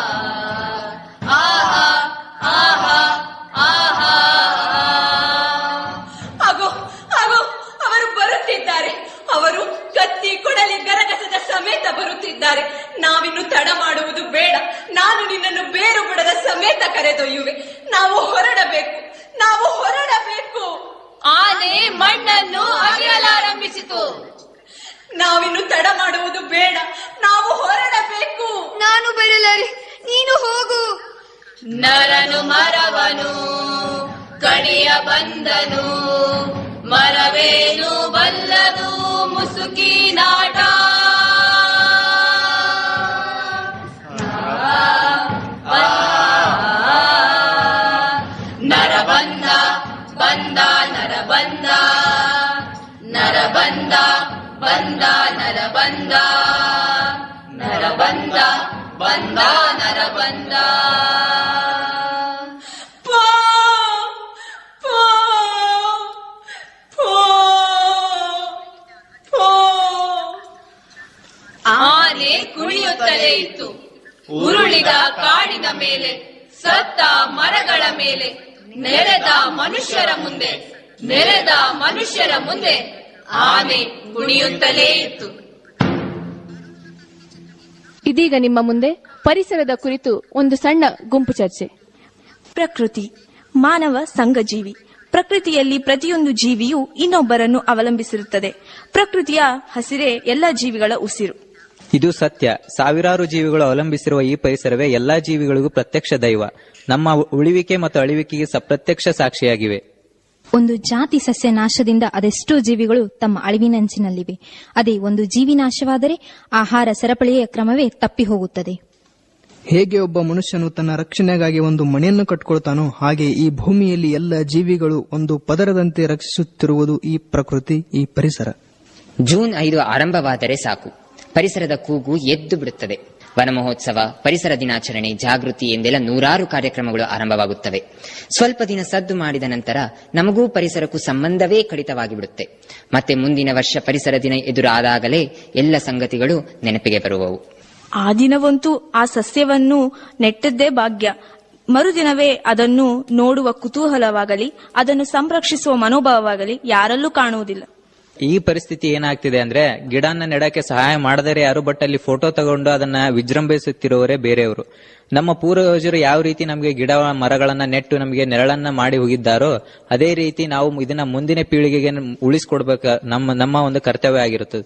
ಆಹಾ ಆಹಾ ಆಹಾ ಆಗೋ ಆಗೋ ಅವರು ಬರುತ್ತಿದ್ದಾರೆ ಅವರು ಕತ್ತಿ ಕೊಡಲಿ ಗರಗಸದ ಸಮೇತ ಬರುತ್ತಿದ್ದಾರೆ ನಾವಿನ್ನು ತಡ ಮಾಡುವುದು ಬೇಡ ನಾನು ನಿನ್ನನ್ನು ಬೇರು ಬುಡದ ಸಮೇತ ಕರೆದೊಯ್ಯುವೆ ನಾವು ಹೊರಡಬೇಕು ನಾವು ಹೊರಡಬೇಕು ಆನೆ ಮಣ್ಣನ್ನು ಅಗೆಯಲಾರಂಭಿಸಿತು ನಾವಿನ್ನು ತಡ ಮಾಡುವುದು ಬೇಡ ನಾವು ಹೊರಡಬೇಕು ನಾನು ಬರಲಾರೆ ನೀನು ಹೋಗು ನರನು ಮರವನು ಕಡಿಯ ಬಂದನು ಮರವೇನು ಬಲ್ಲದು ಮುಸುಕಿ ನಾಟ ನರ ಬಂದ ಬಂದ ನರ ಬಂದ ನರ ಬಂದ ಬಂದ ನರ ಬಂದ ನರ ಬಂದ ಬಂದ ನರ ಬಂದ ಪೋ ಪೋ ಪೋ ಪೋ ಆನೆ ಕುಣಿಯುತ್ತಲೇ ಇತ್ತು ಉರುಳಿದ ಕಾಡಿನ ಮೇಲೆ ಸತ್ತ ಮರಗಳ ಮೇಲೆ ನೆರೆದ ಮನುಷ್ಯರ ಮುಂದೆ ನೆರೆದ ಮನುಷ್ಯರ ಮುಂದೆ ಆನೆ ಕುಣಿಯುತ್ತಲೇ ಇತ್ತು ಇದೀಗ ನಿಮ್ಮ ಮುಂದೆ ಪರಿಸರದ ಕುರಿತು ಒಂದು ಸಣ್ಣ ಗುಂಪು ಚರ್ಚೆ ಪ್ರಕೃತಿ ಮಾನವ ಸಂಘಜೀವಿ ಪ್ರಕೃತಿಯಲ್ಲಿ ಪ್ರತಿಯೊಂದು ಜೀವಿಯೂ ಇನ್ನೊಬ್ಬರನ್ನು ಅವಲಂಬಿಸಿರುತ್ತದೆ ಪ್ರಕೃತಿಯ ಹಸಿರೇ ಎಲ್ಲ ಜೀವಿಗಳ ಉಸಿರು ಇದು ಸತ್ಯ ಸಾವಿರಾರು ಜೀವಿಗಳು ಅವಲಂಬಿಸಿರುವ ಈ ಪರಿಸರವೇ ಎಲ್ಲಾ ಜೀವಿಗಳಿಗೂ ಪ್ರತ್ಯಕ್ಷ ದೈವ ನಮ್ಮ ಉಳಿವಿಕೆ ಮತ್ತು ಅಳಿವಿಕೆಗೆ ಸಪ್ರತ್ಯಕ್ಷ ಸಾಕ್ಷಿಯಾಗಿವೆ ಒಂದು ಜಾತಿ ಸಸ್ಯ ನಾಶದಿಂದ ಅದೆಷ್ಟೋ ಜೀವಿಗಳು ತಮ್ಮ ಅಳಿವಿನಂಚಿನಲ್ಲಿವೆ ಅದೇ ಒಂದು ಜೀವಿ ನಾಶವಾದರೆ ಆಹಾರ ಸರಪಳಿಯ ಕ್ರಮವೇ ತಪ್ಪಿ ಹೋಗುತ್ತದೆ ಹೇಗೆ ಒಬ್ಬ ಮನುಷ್ಯನು ತನ್ನ ರಕ್ಷಣೆಗಾಗಿ ಒಂದು ಮನೆಯನ್ನು ಕಟ್ಟಿಕೊಳ್ತಾನೋ ಹಾಗೆ ಈ ಭೂಮಿಯಲ್ಲಿ ಎಲ್ಲ ಜೀವಿಗಳು ಒಂದು ಪದರದಂತೆ ರಕ್ಷಿಸುತ್ತಿರುವುದು ಈ ಪ್ರಕೃತಿ ಈ ಪರಿಸರ ಜೂನ್ ಐದು ಆರಂಭವಾದರೆ ಸಾಕು ಪರಿಸರದ ಕೂಗು ಎದ್ದು ಬಿಡುತ್ತದೆ ವನ ಮಹೋತ್ಸವ ಪರಿಸರ ದಿನಾಚರಣೆ ಜಾಗೃತಿ ಎಂದೆಲ್ಲ ನೂರಾರು ಕಾರ್ಯಕ್ರಮಗಳು ಆರಂಭವಾಗುತ್ತವೆ ಸ್ವಲ್ಪ ದಿನ ಸದ್ದು ಮಾಡಿದ ನಂತರ ನಮಗೂ ಪರಿಸರಕ್ಕೂ ಸಂಬಂಧವೇ ಕಡಿತವಾಗಿ ಬಿಡುತ್ತೆ ಮತ್ತೆ ಮುಂದಿನ ವರ್ಷ ಪರಿಸರ ದಿನ ಎದುರಾದಾಗಲೇ ಎಲ್ಲ ಸಂಗತಿಗಳು ನೆನಪಿಗೆ ಬರುವವು ಆ ದಿನವಂತೂ ಆ ಸಸ್ಯವನ್ನು ನೆಟ್ಟದ್ದೇ ಭಾಗ್ಯ ಮರುದಿನವೇ ಅದನ್ನು ನೋಡುವ ಕುತೂಹಲವಾಗಲಿ ಅದನ್ನು ಸಂರಕ್ಷಿಸುವ ಮನೋಭಾವವಾಗಲಿ ಯಾರಲ್ಲೂ ಕಾಣುವುದಿಲ್ಲ ಈ ಪರಿಸ್ಥಿತಿ ಏನಾಗ್ತಿದೆ ಅಂದ್ರೆ ಗಿಡನ ನೆಡಕ್ಕೆ ಸಹಾಯ ಮಾಡದರೆ ಯಾರು ಬಟ್ ಅಲ್ಲಿ ಫೋಟೋ ತಗೊಂಡು ಅದನ್ನ ವಿಜೃಂಭಿಸುತ್ತಿರುವವರೇ ಬೇರೆಯವರು ನಮ್ಮ ಪೂರ್ವಜರು ಯಾವ ರೀತಿ ನಮಗೆ ಗಿಡ ಮರಗಳನ್ನ ನೆಟ್ಟು ನಮಗೆ ನೆರಳನ್ನ ಮಾಡಿ ಹೋಗಿದ್ದಾರೋ ಅದೇ ರೀತಿ ನಾವು ಇದನ್ನ ಮುಂದಿನ ಪೀಳಿಗೆಗೆ ಉಳಿಸ್ಕೊಡ್ಬೇಕ ನಮ್ಮ ನಮ್ಮ ಒಂದು ಕರ್ತವ್ಯ ಆಗಿರುತ್ತದೆ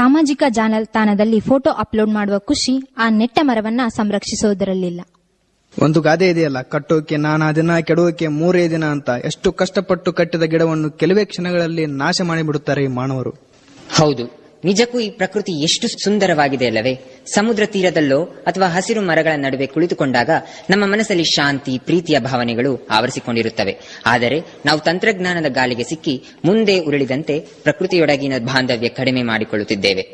ಸಾಮಾಜಿಕ ಜಾಲತಾಣದಲ್ಲಿ ಫೋಟೋ ಅಪ್ಲೋಡ್ ಮಾಡುವ ಖುಷಿ ಆ ನೆಟ್ಟ ಮರವನ್ನ ಸಂರಕ್ಷಿಸುವುದರಲ್ಲಿಲ್ಲ ಒಂದು ಗಾದೆ ಇದೆಯಲ್ಲ ಕಟ್ಟೋಕೆ ನಾನಾ ದಿನ ಕೆಡೋಕೆ ಮೂರೇ ದಿನ ಅಂತ ಎಷ್ಟು ಕಷ್ಟಪಟ್ಟು ಕಟ್ಟಿದ ಗಿಡವನ್ನು ಕೆಲವೇ ಕ್ಷಣಗಳಲ್ಲಿ ನಾಶ ಮಾಡಿಬಿಡುತ್ತಾರೆ ಈ ಮಾನವರು ಹೌದು ನಿಜಕ್ಕೂ ಈ ಪ್ರಕೃತಿ ಎಷ್ಟು ಸುಂದರವಾಗಿದೆ ಅಲ್ಲವೇ ಸಮುದ್ರ ತೀರದಲ್ಲೋ ಅಥವಾ ಹಸಿರು ಮರಗಳ ನಡುವೆ ಕುಳಿತುಕೊಂಡಾಗ ನಮ್ಮ ಮನಸ್ಸಲ್ಲಿ ಶಾಂತಿ ಪ್ರೀತಿಯ ಭಾವನೆಗಳು ಆವರಿಸಿಕೊಂಡಿರುತ್ತವೆ ಆದರೆ ನಾವು ತಂತ್ರಜ್ಞಾನದ ಗಾಳಿಗೆ ಸಿಕ್ಕಿ ಮುಂದೆ ಉರುಳಿದಂತೆ ಪ್ರಕೃತಿಯೊಡಗಿನ ಬಾಂಧವ್ಯ ಕಡಿಮೆ ಮಾಡಿಕೊಳ್ಳುತ್ತಿದ್ದೇವೆ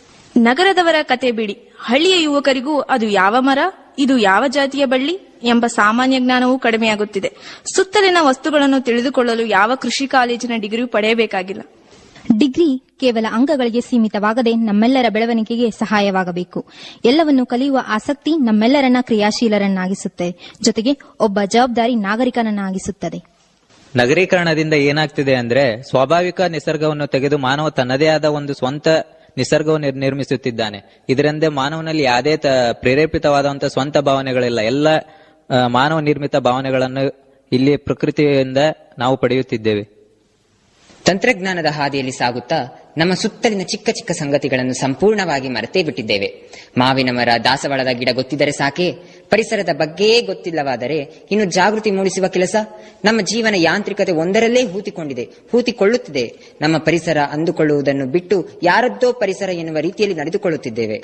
ನಗರದವರ ಕತೆ ಬಿಡಿ ಹಳ್ಳಿಯ ಯುವಕರಿಗೂ ಅದು ಯಾವ ಮರ ಇದು ಯಾವ ಜಾತಿಯ ಬಳ್ಳಿ ಎಂಬ ಸಾಮಾನ್ಯ ಜ್ಞಾನವೂ ಕಡಿಮೆಯಾಗುತ್ತಿದೆ ಸುತ್ತಲಿನ ವಸ್ತುಗಳನ್ನು ತಿಳಿದುಕೊಳ್ಳಲು ಯಾವ ಕೃಷಿ ಕಾಲೇಜಿನ ಡಿಗ್ರಿ ಪಡೆಯಬೇಕಾಗಿಲ್ಲ ಡಿಗ್ರಿ ಕೇವಲ ಅಂಕಗಳಿಗೆ ಸೀಮಿತವಾಗದೆ ನಮ್ಮೆಲ್ಲರ ಬೆಳವಣಿಗೆಗೆ ಸಹಾಯವಾಗಬೇಕು ಎಲ್ಲವನ್ನು ಕಲಿಯುವ ಆಸಕ್ತಿ ನಮ್ಮೆಲ್ಲರನ್ನ ಕ್ರಿಯಾಶೀಲರನ್ನಾಗಿಸುತ್ತದೆ ಜೊತೆಗೆ ಒಬ್ಬ ಜವಾಬ್ದಾರಿ ನಾಗರಿಕನನ್ನಾಗಿಸುತ್ತದೆ ನಗರೀಕರಣದಿಂದ ಏನಾಗ್ತಿದೆ ಅಂದ್ರೆ ಸ್ವಾಭಾವಿಕ ನಿಸರ್ಗವನ್ನು ತೆಗೆದು ಮಾನವ ತನ್ನದೇ ಆದ ಒಂದು ಸ್ವಂತ ನಿಸರ್ಗವನ್ನು ನಿರ್- ನಿರ್ಮಿಸುತ್ತಿದ್ದಾನೆ ಇದರಿಂದ ಮಾನವನಲ್ಲಿ ಯಾವುದೇ ತ- ಪ್ರೇರೇಪಿತವಾದಂತಹ ಸ್ವಂತ ಭಾವನೆಗಳಿಲ್ಲ ಎಲ್ಲ ಆ, ಮಾನವ ನಿರ್ಮಿತ ಭಾವನೆಗಳನ್ನು ಇಲ್ಲಿ ಪ್ರಕೃತಿಯಿಂದ ನಾವು ಪಡೆಯುತ್ತಿದ್ದೇವೆ ತಂತ್ರಜ್ಞಾನದ ಹಾದಿಯಲ್ಲಿ ಸಾಗುತ್ತಾ ನಮ್ಮ ಸುತ್ತಲಿನ ಚಿಕ್ಕ ಚಿಕ್ಕ ಸಂಗತಿಗಳನ್ನು ಸಂಪೂರ್ಣವಾಗಿ ಮರೆತೇ ಬಿಟ್ಟಿದ್ದೇವೆ ಮಾವಿನ ಮರ ದಾಸವಾಳದ ಗಿಡ ಗೊತ್ತಿದ್ದರೆ ಸಾಕೆ ಪರಿಸರದ ಬಗ್ಗೆಯೇ ಗೊತ್ತಿಲ್ಲವಾದರೆ ಇನ್ನು ಜಾಗೃತಿ ಮೂಡಿಸುವ ಕೆಲಸ ನಮ್ಮ ಜೀವನ ಯಾಂತ್ರಿಕತೆ ಒಂದರಲ್ಲೇ ಹೂತಿಕೊಂಡಿದೆ ಹೂತಿಕೊಳ್ಳುತ್ತಿದೆ ನಮ್ಮ ಪರಿಸರ ಅಂದುಕೊಳ್ಳುವುದನ್ನು ಬಿಟ್ಟು ಯಾರದ್ದೋ ಪರಿಸರ ಎನ್ನುವ ರೀತಿಯಲ್ಲಿ ನಡೆದುಕೊಳ್ಳುತ್ತಿದ್ದೇವೆ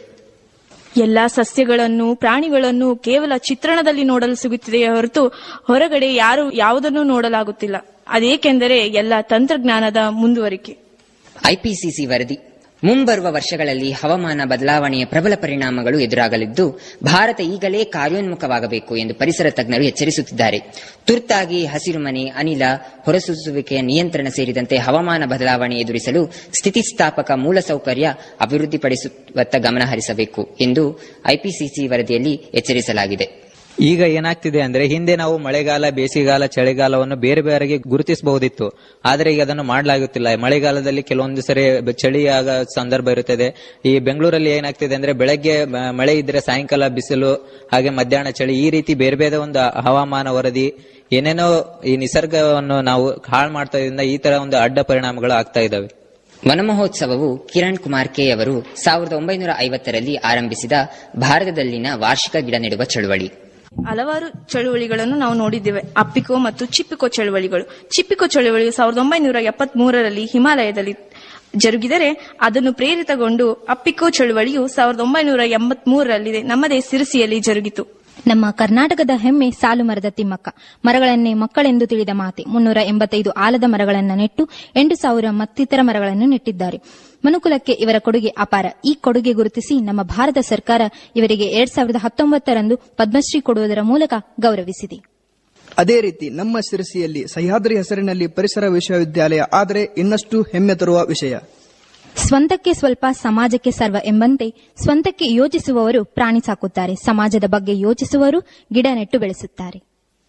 ಎಲ್ಲಾ ಸಸ್ಯಗಳನ್ನು ಪ್ರಾಣಿಗಳನ್ನು ಕೇವಲ ಚಿತ್ರಣದಲ್ಲಿ ನೋಡಲು ಸಿಗುತ್ತಿದೆಯೇ ಹೊರತು ಹೊರಗಡೆ ಯಾರು ಯಾವುದನ್ನೂ ನೋಡಲಾಗುತ್ತಿಲ್ಲ ಅದೇಕೆಂದರೆ ಎಲ್ಲ ತಂತ್ರಜ್ಞಾನದ ಮುಂದುವರಿಕೆ ಐಪಿಸಿಸಿ ವರದಿ ಮುಂಬರುವ ವರ್ಷಗಳಲ್ಲಿ ಹವಾಮಾನ ಬದಲಾವಣೆಯ ಪ್ರಬಲ ಪರಿಣಾಮಗಳು ಎದುರಾಗಲಿದ್ದು ಭಾರತ ಈಗಲೇ ಕಾರ್ಯೋನ್ಮುಖವಾಗಬೇಕು ಎಂದು ಪರಿಸರ ತಜ್ಞರು ಎಚ್ಚರಿಸುತ್ತಿದ್ದಾರೆ ತುರ್ತಾಗಿ ಹಸಿರುಮನೆ ಅನಿಲ ಹೊರಸೂಸುವಿಕೆಯ ನಿಯಂತ್ರಣ ಸೇರಿದಂತೆ ಹವಾಮಾನ ಬದಲಾವಣೆ ಎದುರಿಸಲು ಸ್ಥಿತಿಸ್ಥಾಪಕ ಮೂಲಸೌಕರ್ಯ ಅಭಿವೃದ್ಧಿಪಡಿಸುವತ್ತ ಗಮನ ಹರಿಸಬೇಕು ಎಂದು ಐಪಿಸಿಸಿ ವರದಿಯಲ್ಲಿ ಎಚ್ಚರಿಸಲಾಗಿದೆ ಈಗ ಏನಾಗ್ತಿದೆ ಅಂದ್ರೆ ಹಿಂದೆ ನಾವು ಮಳೆಗಾಲ ಬೇಸಿಗೆಗಾಲ ಚಳಿಗಾಲವನ್ನು ಬೇರೆ ಬೇರೆಗೆ ಗುರುತಿಸಬಹುದಿತ್ತು ಆದ್ರೆ ಈಗ ಅದನ್ನು ಮಾಡಲಾಗುತ್ತಿಲ್ಲ ಮಳೆಗಾಲದಲ್ಲಿ ಕೆಲವೊಂದು ಸರಿ ಬ- ಚಳಿ ಆಗ ಸಂದರ್ಭ ಇರುತ್ತದೆ ಈ ಬೆಂಗಳೂರಲ್ಲಿ ಏನಾಗ್ತಿದೆ ಅಂದ್ರೆ ಬೆಳಗ್ಗೆ ಮ- ಮಳೆ ಇದ್ರೆ ಸಾಯಂಕಾಲ ಬಿಸಿಲು ಹಾಗೆ ಮಧ್ಯಾಹ್ನ ಚಳಿ ಈ ರೀತಿ ಬೇರೆ ಬೇರೆ ಒಂದು ಹವಾಮಾನ ವರದಿ ಏನೇನೋ ಈ ನಿಸರ್ಗವನ್ನು ನಾವು ಹಾಳು ಮಾಡ್ತಾ ಇದ್ರಿಂದ ಈ ತರ ಒಂದು ಅಡ್ಡ ಪರಿಣಾಮಗಳು ಆಗ್ತಾ ಇದಾವೆ ವನ ಮಹೋತ್ಸವವು ಕಿರಣ್ ಕುಮಾರ್ ಕೆ ಅವರು ಸಾವಿರದ ಒಂಬೈನೂರ ಐವತ್ತರಲ್ಲಿ ಆರಂಭಿಸಿದ ಭಾರತದಲ್ಲಿನ ವಾರ್ಷಿಕ ಗಿಡ ನೆಡುವ ಚಳುವಳಿ ಹಲವಾರು ಚಳುವಳಿಗಳನ್ನು ನಾವು ನೋಡಿದ್ದೇವೆ ಅಪ್ಪಿಕೋ ಮತ್ತು ಚಿಪ್ಪಿಕೋ ಚಳುವಳಿಗಳು ಚಿಪ್ಪಿಕೋ ಚಳುವಳಿಯು ಸಾವಿರದ ಒಂಬೈನೂರ ಎಪ್ಪತ್ತ್ ಮೂರರಲ್ಲಿ ಹಿಮಾಲಯದಲ್ಲಿ ಜರುಗಿದರೆ ಅದನ್ನು ಪ್ರೇರಿತಗೊಂಡು ಅಪ್ಪಿಕೋ ಚಳುವಳಿಯು ಸಾವಿರದ ಒಂಬೈನೂರ ಎಂಬತ್ ಮೂರರಲ್ಲಿ ನಮ್ಮದೇ ಸಿರಸಿಯಲ್ಲಿ ಜರುಗಿತು ನಮ್ಮ ಕರ್ನಾಟಕದ ಹೆಮ್ಮೆ ಸಾಲು ಮರದ ತಿಮ್ಮಕ್ಕ ಮರಗಳನ್ನೇ ಮಕ್ಕಳೆಂದು ತಿಳಿದ ಮಾತೆ ಮುನ್ನೂರ ಎಂಬತ್ತೈದು ಆಲದ ಮರಗಳನ್ನು ನೆಟ್ಟು ಎಂಟು ಸಾವಿರ ಮತ್ತಿತರ ಮರಗಳನ್ನು ನೆಟ್ಟಿದ್ದಾರೆ ಮನುಕುಲಕ್ಕೆ ಇವರ ಕೊಡುಗೆ ಅಪಾರ ಈ ಕೊಡುಗೆ ಗುರುತಿಸಿ ನಮ್ಮ ಭಾರತ ಸರ್ಕಾರ ಇವರಿಗೆ ಎರಡ್ ಸಾವಿರದ ಹತ್ತೊಂಬತ್ತರಂದು ಪದ್ಮಶ್ರೀ ಕೊಡುವುದರ ಮೂಲಕ ಗೌರವಿಸಿದೆ ಅದೇ ರೀತಿ ನಮ್ಮ ಸಿರಸಿಯಲ್ಲಿ ಸಹ್ಯಾದ್ರಿ ಹೆಸರಿನಲ್ಲಿ ಪರಿಸರ ವಿಶ್ವವಿದ್ಯಾಲಯ ಆದರೆ ಇನ್ನಷ್ಟು ಹೆಮ್ಮೆ ತರುವ ವಿಷಯ ಸ್ವಂತಕ್ಕೆ ಸ್ವಲ್ಪ ಸಮಾಜಕ್ಕೆ ಸರ್ವ ಎಂಬಂತೆ ಸ್ವಂತಕ್ಕೆ ಯೋಚಿಸುವವರು ಪ್ರಾಣಿ ಸಾಕುತ್ತಾರೆ ಸಮಾಜದ ಬಗ್ಗೆ ಯೋಚಿಸುವವರು ಗಿಡ ನೆಟ್ಟು ಬೆಳೆಸುತ್ತಾರೆ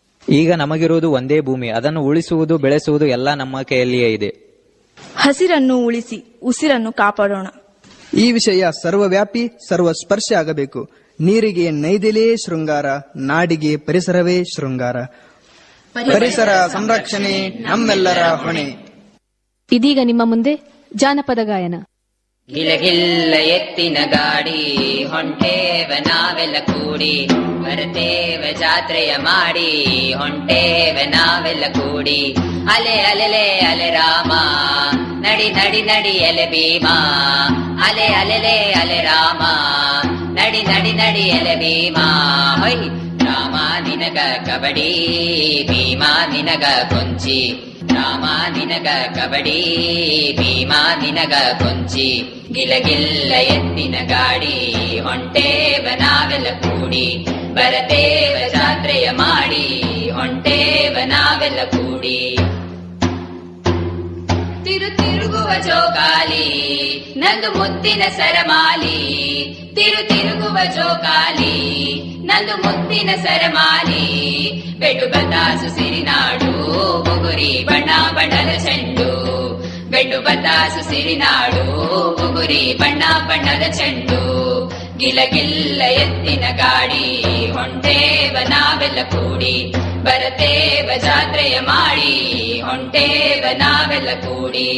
ಈಗ ನಮಗಿರುವುದು ಒಂದೇ ಭೂಮಿ ಅದನ್ನು ಉಳಿಸುವುದು ಬೆಳೆಸುವುದು ಎಲ್ಲ ನಮ್ಮ ಕೈಯಲ್ಲಿಯೇ ಇದೆ ಹಸಿರನ್ನು ಉಳಿಸಿ ಉಸಿರನ್ನು ಕಾಪಾಡೋಣ ಈ ವಿಷಯ ಸರ್ವವ್ಯಾಪಿ ಸರ್ವಸ್ಪರ್ಶ ಆಗಬೇಕು ನೀರಿಗೆ ನೈದಿಲೇ ಶೃಂಗಾರ ನಾಡಿಗೆ ಪರಿಸರವೇ ಶೃಂಗಾರ ಪರಿಸರ ಸಂರಕ್ಷಣೆ ನಮ್ಮೆಲ್ಲರ ಹೊಣೆ ಇದೀಗ ನಿಮ್ಮ ಮುಂದೆ ಜಾನಪದ ಗಾಯನ ಗಿಲಗಿಲ್ಲ ಎತ್ತಿನ ಗಾಡಿ ಹೊಂಟೇವ ನಾವೆಲ್ಲ ಕೂಡಿ ಬರ್ತೇವ ಜಾತ್ರೆಯ ಮಾಡಿ ಹೊಂಟೇವ ನಾವೆಲ್ಲ ಕೂಡಿ ಅಲೆ ಅಲೆಲೆ ಅಲೆ ರಾಮ ನಡಿ ನಡಿ ನಡಿ ಎಲೆ ಭೀಮಾ ಅಲೆ ಅಲೆಲೆ ಅಲೆ ರಾಮ ನಡಿ ನಡಿ ನಡಿ ಎಲೆ ಭೀಮಾ ಹೊಯ್ ರಾಮ ನಿನಗ ಕಬಡ್ಡಿ ಭೀಮಾ ನಿನಗ ಕೊಂಚಿ ರಾಮ ನಿನಗ ಕಬಡ್ಡಿ ಭೀಮಾ ನಿನಗ ಕೊಂಚಿ ಗಿಲಗಿಲ್ಲ ಎತ್ತಿನ ಗಾಡಿ ಹೊಂಟೇವ ನಾವೆಲ್ಲ ಕೂಡಿ ಬರತೇವ ಜಾತ್ರೆಯ ಮಾಡಿ ಹೊಂಟೇವ ನಾವೆಲ್ಲ ಕೂಡಿ ತಿರು ತಿರುಗುವ ಜೋಕಾಲಿ ನಂದು ಮುತ್ತಿನ ಸರಮಾಲಿ ತಿರು ತಿರುಗುವ ಜೋಕಾಲಿ ನಂದು ಮುತ್ತಿನ ಸರಮಾಲಿ ಬೆಡು ಬತಾಸು ಸಿರಿನಾಡು ಬುಗುರಿ ಬಣ್ಣ ಬಣ್ಣದ ಚೆಂಡು ಬೆಡು ಬತಾಸು ಸಿರಿನಾಡು ಬುಗುರಿ ಬಣ್ಣ ಬಣ್ಣದ ಚೆಂಡು ಗಿಲಗಿಲ್ಲ ಎತ್ತಿನ ಗಾಡಿ ಹೊಂಟೇವ ನಾವೆಲ್ಲ ಕೂಡಿ ಬರತೇವ ಜಾತ್ರೆಯ ಮಾಡಿ ಹೊಂಟೇವ ನಾವೆಲ್ಲ ಕೂಡಿ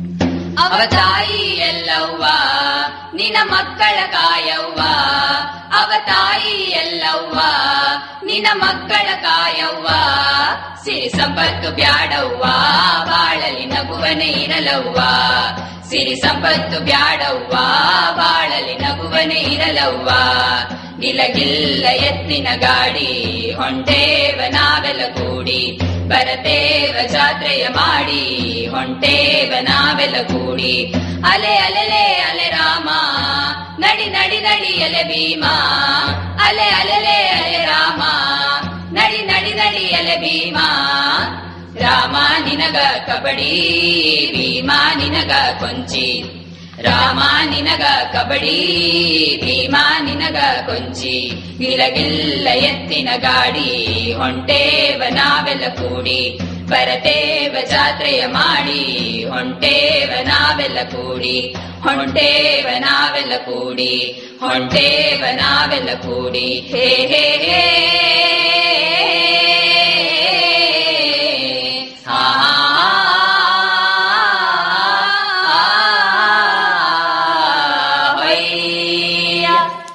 ಅವ ತಾಯಿ ಎಲ್ಲವ್ವ ನಿನ್ನ ಮಕ್ಕಳ ಕಾಯವ್ವ ಅವ ತಾಯಿ ಎಲ್ಲವ್ವ ನಿನ್ನ ಮಕ್ಕಳ ಕಾಯವ್ವ ಸಿರಿ ಸಂಪತ್ತು ಬ್ಯಾಡವ್ವ ಬಾಳಲಿ ನಗುವನೆ ಇರಲವ್ವ ಸಿರಿ ಸಂಪತ್ತು ಬ್ಯಾಡವ್ವ ಬಾಳಲಿ ನಗುವನೆ ಇರಲವ್ವ ನಿಲಗಿಲ್ಲ ಎತ್ತಿನ ಗಾಡಿ ಹೊಂಟೇವ ನಾವೆಲ್ಲ ಕೂಡಿ ಬರತೇವ ಜಾತ್ರೆಯ ಮಾಡಿ ಹೊಂಟೇವ ನಾವೆಲ್ಲ ಕೂಡಿ ಅಲೆ ಅಲೆಲೆ ಅಲೆ ರಾಮ ನಡಿ ನಡಿ ನಡಿ ಎಲೆ ಭೀಮ ಅಲೆ ಅಲೆಲೆ ಅಲೆ ರಾಮ ನಡಿ ನಡಿ ನಡಿ ಎಲೆ ಭೀಮ ರಾಮ ನಿನಗ ಕಬಡ್ಡಿ ಭೀಮ ನಿನಗ ಕೊಂಚಿ ರಾಮ ನಿನಗ ಕಬಡ್ಡಿ ಭೀಮ ನಿನಗ ಕೊಂಚಿ ಗಿಲಗಿಲ್ಲ ಎತ್ತಿನ ಗಾಡಿ ಹೊಂಟೇವ ನಾವೆಲ್ಲ ಕೂಡಿ ಬರತೇವ ಜಾತ್ರೆಯ ಮಾಡಿ ಹೊಂಟೇವ ನಾವೆಲ್ಲ ಕೂಡಿ ಹೊಂಟೇವ ನಾವೆಲ್ಲ ಕೂಡಿ ಹೊಂಟೇವ ನಾವೆಲ್ಲ ಕೂಡಿ ಹೇ ಹೇ ಹೇ ಆ ಹೊಯ್ಯ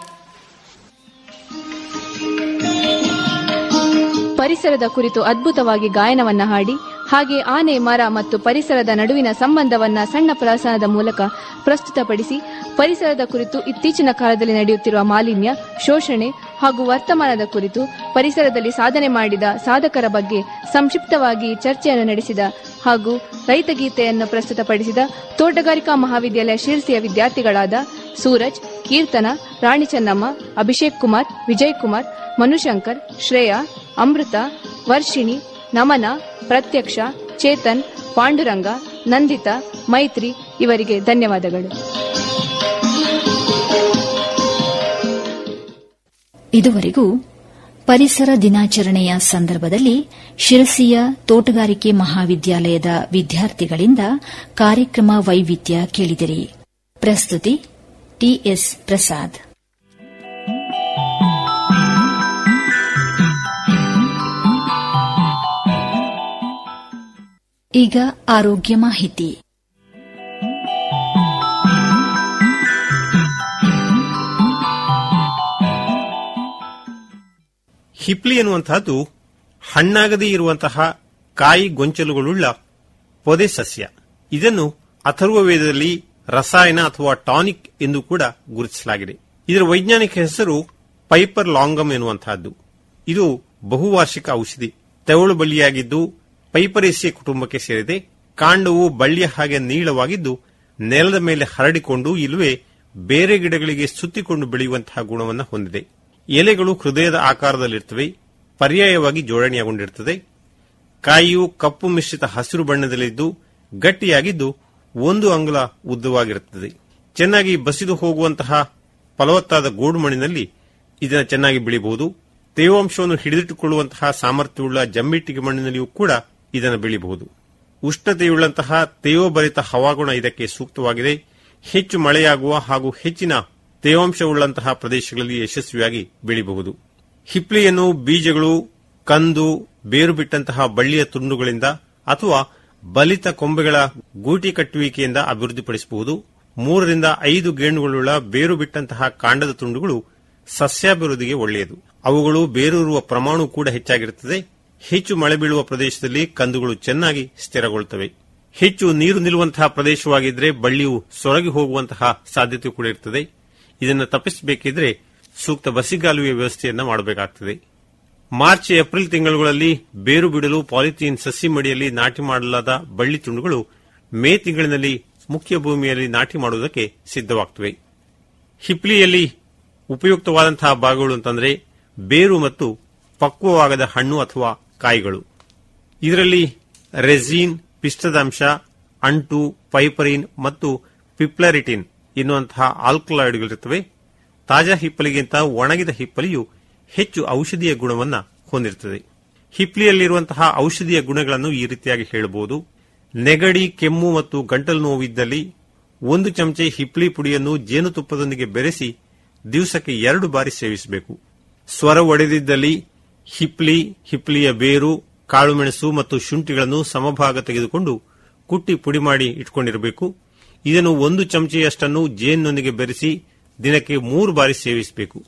ಪರಿಸರದ ಕುರಿತು ಅದ್ಭುತವಾಗಿ ಗಾಯನವನ್ನ ಹಾಡಿ ಹಾಗೆ ಆನೆ ಮರ ಮತ್ತು ಪರಿಸರದ ನಡುವಿನ ಸಂಬಂಧವನ್ನ ಸಣ್ಣ ಪ್ರಹಸನದ ಮೂಲಕ ಪ್ರಸ್ತುತಪಡಿಸಿ ಪರಿಸರದ ಕುರಿತು ಇತ್ತೀಚಿನ ಕಾಲದಲ್ಲಿ ನಡೆಯುತ್ತಿರುವ ಮಾಲಿನ್ಯ ಶೋಷಣೆ ಹಾಗೂ ವರ್ತಮಾನದ ಕುರಿತು ಪರಿಸರದಲ್ಲಿ ಸಾಧನೆ ಮಾಡಿದ ಸಾಧಕರ ಬಗ್ಗೆ ಸಂಕ್ಷಿಪ್ತವಾಗಿ ಚರ್ಚೆಯನ್ನು ನಡೆಸಿದ ಹಾಗೂ ರೈತಗೀತೆಯನ್ನು ಪ್ರಸ್ತುತಪಡಿಸಿದ ತೋಟಗಾರಿಕಾ ಮಹಾವಿದ್ಯಾಲಯ ಶಿರ್ಸಿಯ ವಿದ್ಯಾರ್ಥಿಗಳಾದ ಸೂರಜ್ ಕೀರ್ತನ ರಾಣಿ ಚೆನ್ನಮ್ಮ ಅಭಿಷೇಕ್ ಕುಮಾರ್ ವಿಜಯ್ ಕುಮಾರ್ ಮನುಶಂಕರ್ ಶ್ರೇಯಾ ಅಮೃತ ವರ್ಷಿಣಿ ನಮನ ಪ್ರತ್ಯಕ್ಷ ಚೇತನ್ ಪಾಂಡುರಂಗ ನಂದಿತಾ ಮೈತ್ರಿ ಇವರಿಗೆ ಧನ್ಯವಾದಗಳು ಇದುವರೆಗೂ ಪರಿಸರ ದಿನಾಚರಣೆಯ ಸಂದರ್ಭದಲ್ಲಿ ಶಿರಸಿಯ ತೋಟಗಾರಿಕೆ ಮಹಾವಿದ್ಯಾಲಯದ ವಿದ್ಯಾರ್ಥಿಗಳಿಂದ ಕಾರ್ಯಕ್ರಮ ವೈವಿಧ್ಯ ಕೇಳಿದಿರಿ ಪ್ರಸ್ತುತಿ ಟಿಎಸ್ ಪ್ರಸಾದ್ ಈಗ ಆರೋಗ್ಯ ಮಾಹಿತಿ ಹಿಪ್ಲಿ ಎನ್ನುವಂತಹದ್ದು ಹಣ್ಣಾಗದೇ ಇರುವಂತಹ ಕಾಯಿ ಗೊಂಚಲುಗಳುಳ್ಳ ಪೊದೆ ಸಸ್ಯ ಇದನ್ನು ಅಥರ್ವ ವೇದದಲ್ಲಿ ರಸಾಯನ ಅಥವಾ ಟಾನಿಕ್ ಎಂದು ಕೂಡ ಗುರುತಿಸಲಾಗಿದೆ ಇದರ ವೈಜ್ಞಾನಿಕ ಹೆಸರು ಪೈಪರ್ ಲಾಂಗಮ್ ಎನ್ನುವಂತಹದ್ದು ಇದು ಬಹುವಾರ್ಷಿಕ ಔಷಧಿ ತೆವಳು ಬಳ್ಳಿಯಾಗಿದ್ದು ಪೈಪರೇಸಿಯ ಕುಟುಂಬಕ್ಕೆ ಸೇರಿದೆ ಕಾಂಡವು ಬಳ್ಳಿಯ ಹಾಗೆ ನೀಳವಾಗಿದ್ದು ನೆಲದ ಮೇಲೆ ಹರಡಿಕೊಂಡು ಇಲ್ಲವೇ ಬೇರೆ ಗಿಡಗಳಿಗೆ ಸುತ್ತಿಕೊಂಡು ಬೆಳೆಯುವಂತಹ ಗುಣವನ್ನು ಹೊಂದಿದೆ ಎಲೆಗಳು ಹೃದಯದ ಆಕಾರದಲ್ಲಿರುತ್ತವೆ ಪರ್ಯಾಯವಾಗಿ ಜೋಡಣೆಯಾಗೊಂಡಿರುತ್ತದೆ ಕಾಯಿಯು ಕಪ್ಪು ಮಿಶ್ರಿತ ಹಸಿರು ಬಣ್ಣದಲ್ಲಿದ್ದು ಗಟ್ಟಿಯಾಗಿದ್ದು ಒಂದು ಅಂಗುಲ ಉದ್ದವಾಗಿರುತ್ತದೆ ಚೆನ್ನಾಗಿ ಬಸಿದು ಹೋಗುವಂತಹ ಫಲವತ್ತಾದ ಗೋಡು ಮಣ್ಣಿನಲ್ಲಿ ಇದನ್ನು ಚೆನ್ನಾಗಿ ಬೆಳೆಯಬಹುದು ತೇವಾಂಶವನ್ನು ಹಿಡಿದಿಟ್ಟುಕೊಳ್ಳುವಂತಹ ಸಾಮರ್ಥ್ಯವುಳ್ಳ ಜಮ್ಮಿಟ್ಟಿಗೆ ಮಣ್ಣಿನಲ್ಲಿಯೂ ಕೂಡ ಇದನ್ನು ಬೆಳೆಯಬಹುದು ಉಷ್ಣತೆಯುಳ್ಳಂತಹ ತೇವಭರಿತ ಹವಾಗುಣ ಇದಕ್ಕೆ ಸೂಕ್ತವಾಗಿದೆ ಹೆಚ್ಚು ಮಳೆಯಾಗುವ ಹಾಗೂ ಹೆಚ್ಚಿನ ತೇವಾಂಶವುಳ್ಳಂತಹ ಪ್ರದೇಶಗಳಲ್ಲಿ ಯಶಸ್ವಿಯಾಗಿ ಬೆಳೆಯಬಹುದು ಹಿಪ್ಲಿಯನ್ನು ಬೀಜಗಳು ಕಂದು ಬೇರು ಬಿಟ್ಟಂತಹ ಬಳ್ಳಿಯ ತುಂಡುಗಳಿಂದ ಅಥವಾ ಬಲಿತ ಕೊಂಬೆಗಳ ಗೂಟಿ ಕಟ್ಟುವಿಕೆಯಿಂದ ಅಭಿವೃದ್ಧಿಪಡಿಸಬಹುದು ಮೂರರಿಂದ ಐದು ಗೇಣುಗಳುಳ್ಳ ಬೇರು ಬಿಟ್ಟಂತಹ ಕಾಂಡದ ತುಂಡುಗಳು ಸಸ್ಯಾಭಿವೃದ್ಧಿಗೆ ಒಳ್ಳೆಯದು ಅವುಗಳು ಬೇರೂರುವ ಪ್ರಮಾಣ ಕೂಡ ಹೆಚ್ಚಾಗಿರುತ್ತದೆ ಹೆಚ್ಚು ಮಳೆ ಬೀಳುವ ಪ್ರದೇಶದಲ್ಲಿ ಕಂದುಗಳು ಚೆನ್ನಾಗಿ ಸ್ಥಿರಗೊಳ್ಳುತ್ತವೆ ಹೆಚ್ಚು ನೀರು ನಿಲ್ಲುವಂತಹ ಪ್ರದೇಶವಾಗಿದ್ದರೆ ಬಳ್ಳಿಯು ಸೊರಗಿ ಹೋಗುವಂತಹ ಸಾಧ್ಯತೆ ಕೂಡ ಇರುತ್ತದೆ ಇದನ್ನು ತಪ್ಪಿಸಬೇಕಿದ್ರೆ ಸೂಕ್ತ ಬಸಿಗಾಲುವೆ ವ್ಯವಸ್ಥೆಯನ್ನ ಮಾಡಬೇಕಾಗುತ್ತದೆ ಮಾರ್ಚ್ ಏಪ್ರಿಲ್ ತಿಂಗಳುಗಳಲ್ಲಿ ಬೇರು ಬಿಡಲು ಪಾಲಿಥೀನ್ ಸಸಿ ಮಡಿಯಲ್ಲಿ ನಾಟಿ ಮಾಡಲಾದ ಬಳ್ಳಿ ತುಂಡುಗಳು ಮೇ ತಿಂಗಳಿನಲ್ಲಿ ಮುಖ್ಯ ಭೂಮಿಯಲ್ಲಿ ನಾಟಿ ಮಾಡುವುದಕ್ಕೆ ಸಿದ್ಧವಾಗುತ್ತವೆ ಹಿಪ್ಲಿಯಲ್ಲಿ ಉಪಯುಕ್ತವಾದಂತಹ ಭಾಗಗಳು ಅಂತಂದ್ರೆ ಬೇರು ಮತ್ತು ಪಕ್ವವಾಗದ ಹಣ್ಣು ಅಥವಾ ಕಾಯಿಗಳು ಇದರಲ್ಲಿ ರೆಸಿನ್ ಪಿಷ್ಟದಂಶ ಅಂಟು ಪೈಪರಿನ್ ಮತ್ತು ಪಿಪ್ಲರಿಟಿನ್ ಎನ್ನುವಂತಹ ಆಲ್ಕಲಾಯ್ಡ್ಗಳಿರುತ್ತವೆ ತಾಜಾ ಹಿಪ್ಪಲಿಗಿಂತ ಒಣಗಿದ ಹಿಪ್ಪಲಿಯು ಹೆಚ್ಚು ಔಷಧೀಯ ಗುಣವನ್ನ ಹೊಂದಿರುತ್ತದೆ ಹಿಪ್ಲಿಯಲ್ಲಿರುವಂತಹ ಔಷಧೀಯ ಗುಣಗಳನ್ನು ಈ ರೀತಿಯಾಗಿ ಹೇಳಬಹುದು ನೆಗಡಿ ಕೆಮ್ಮು ಮತ್ತು ಗಂಟಲು ನೋವಿದ್ದಲ್ಲಿ ಒಂದು ಚಮಚೆ ಹಿಪ್ಲಿ ಪುಡಿಯನ್ನು ಜೇನುತುಪ್ಪದೊಂದಿಗೆ ಬೆರೆಸಿ ದಿವಸಕ್ಕೆ ಎರಡು ಬಾರಿ ಸೇವಿಸಬೇಕು ಸ್ವರ ಒಡೆದಿದ್ದಲ್ಲಿ ಹಿಪ್ಲಿ ಹಿಪ್ಲಿಯ ಬೇರು ಕಾಳುಮೆಣಸು ಮತ್ತು ಶುಂಠಿಗಳನ್ನು ಸಮಭಾಗ ತೆಗೆದುಕೊಂಡು ಕುಟ್ಟಿ ಪುಡಿ ಮಾಡಿ ಇಟ್ಕೊಂಡಿರಬೇಕು ಇದನ್ನು ಒಂದು ಚಮಚೆಯಷ್ಟನ್ನು ಜೇನಿನೊಂದಿಗೆ ಬೆರೆಸಿ ದಿನಕ್ಕೆ ಮೂರು ಬಾರಿ ಸೇವಿಸಬೇಕು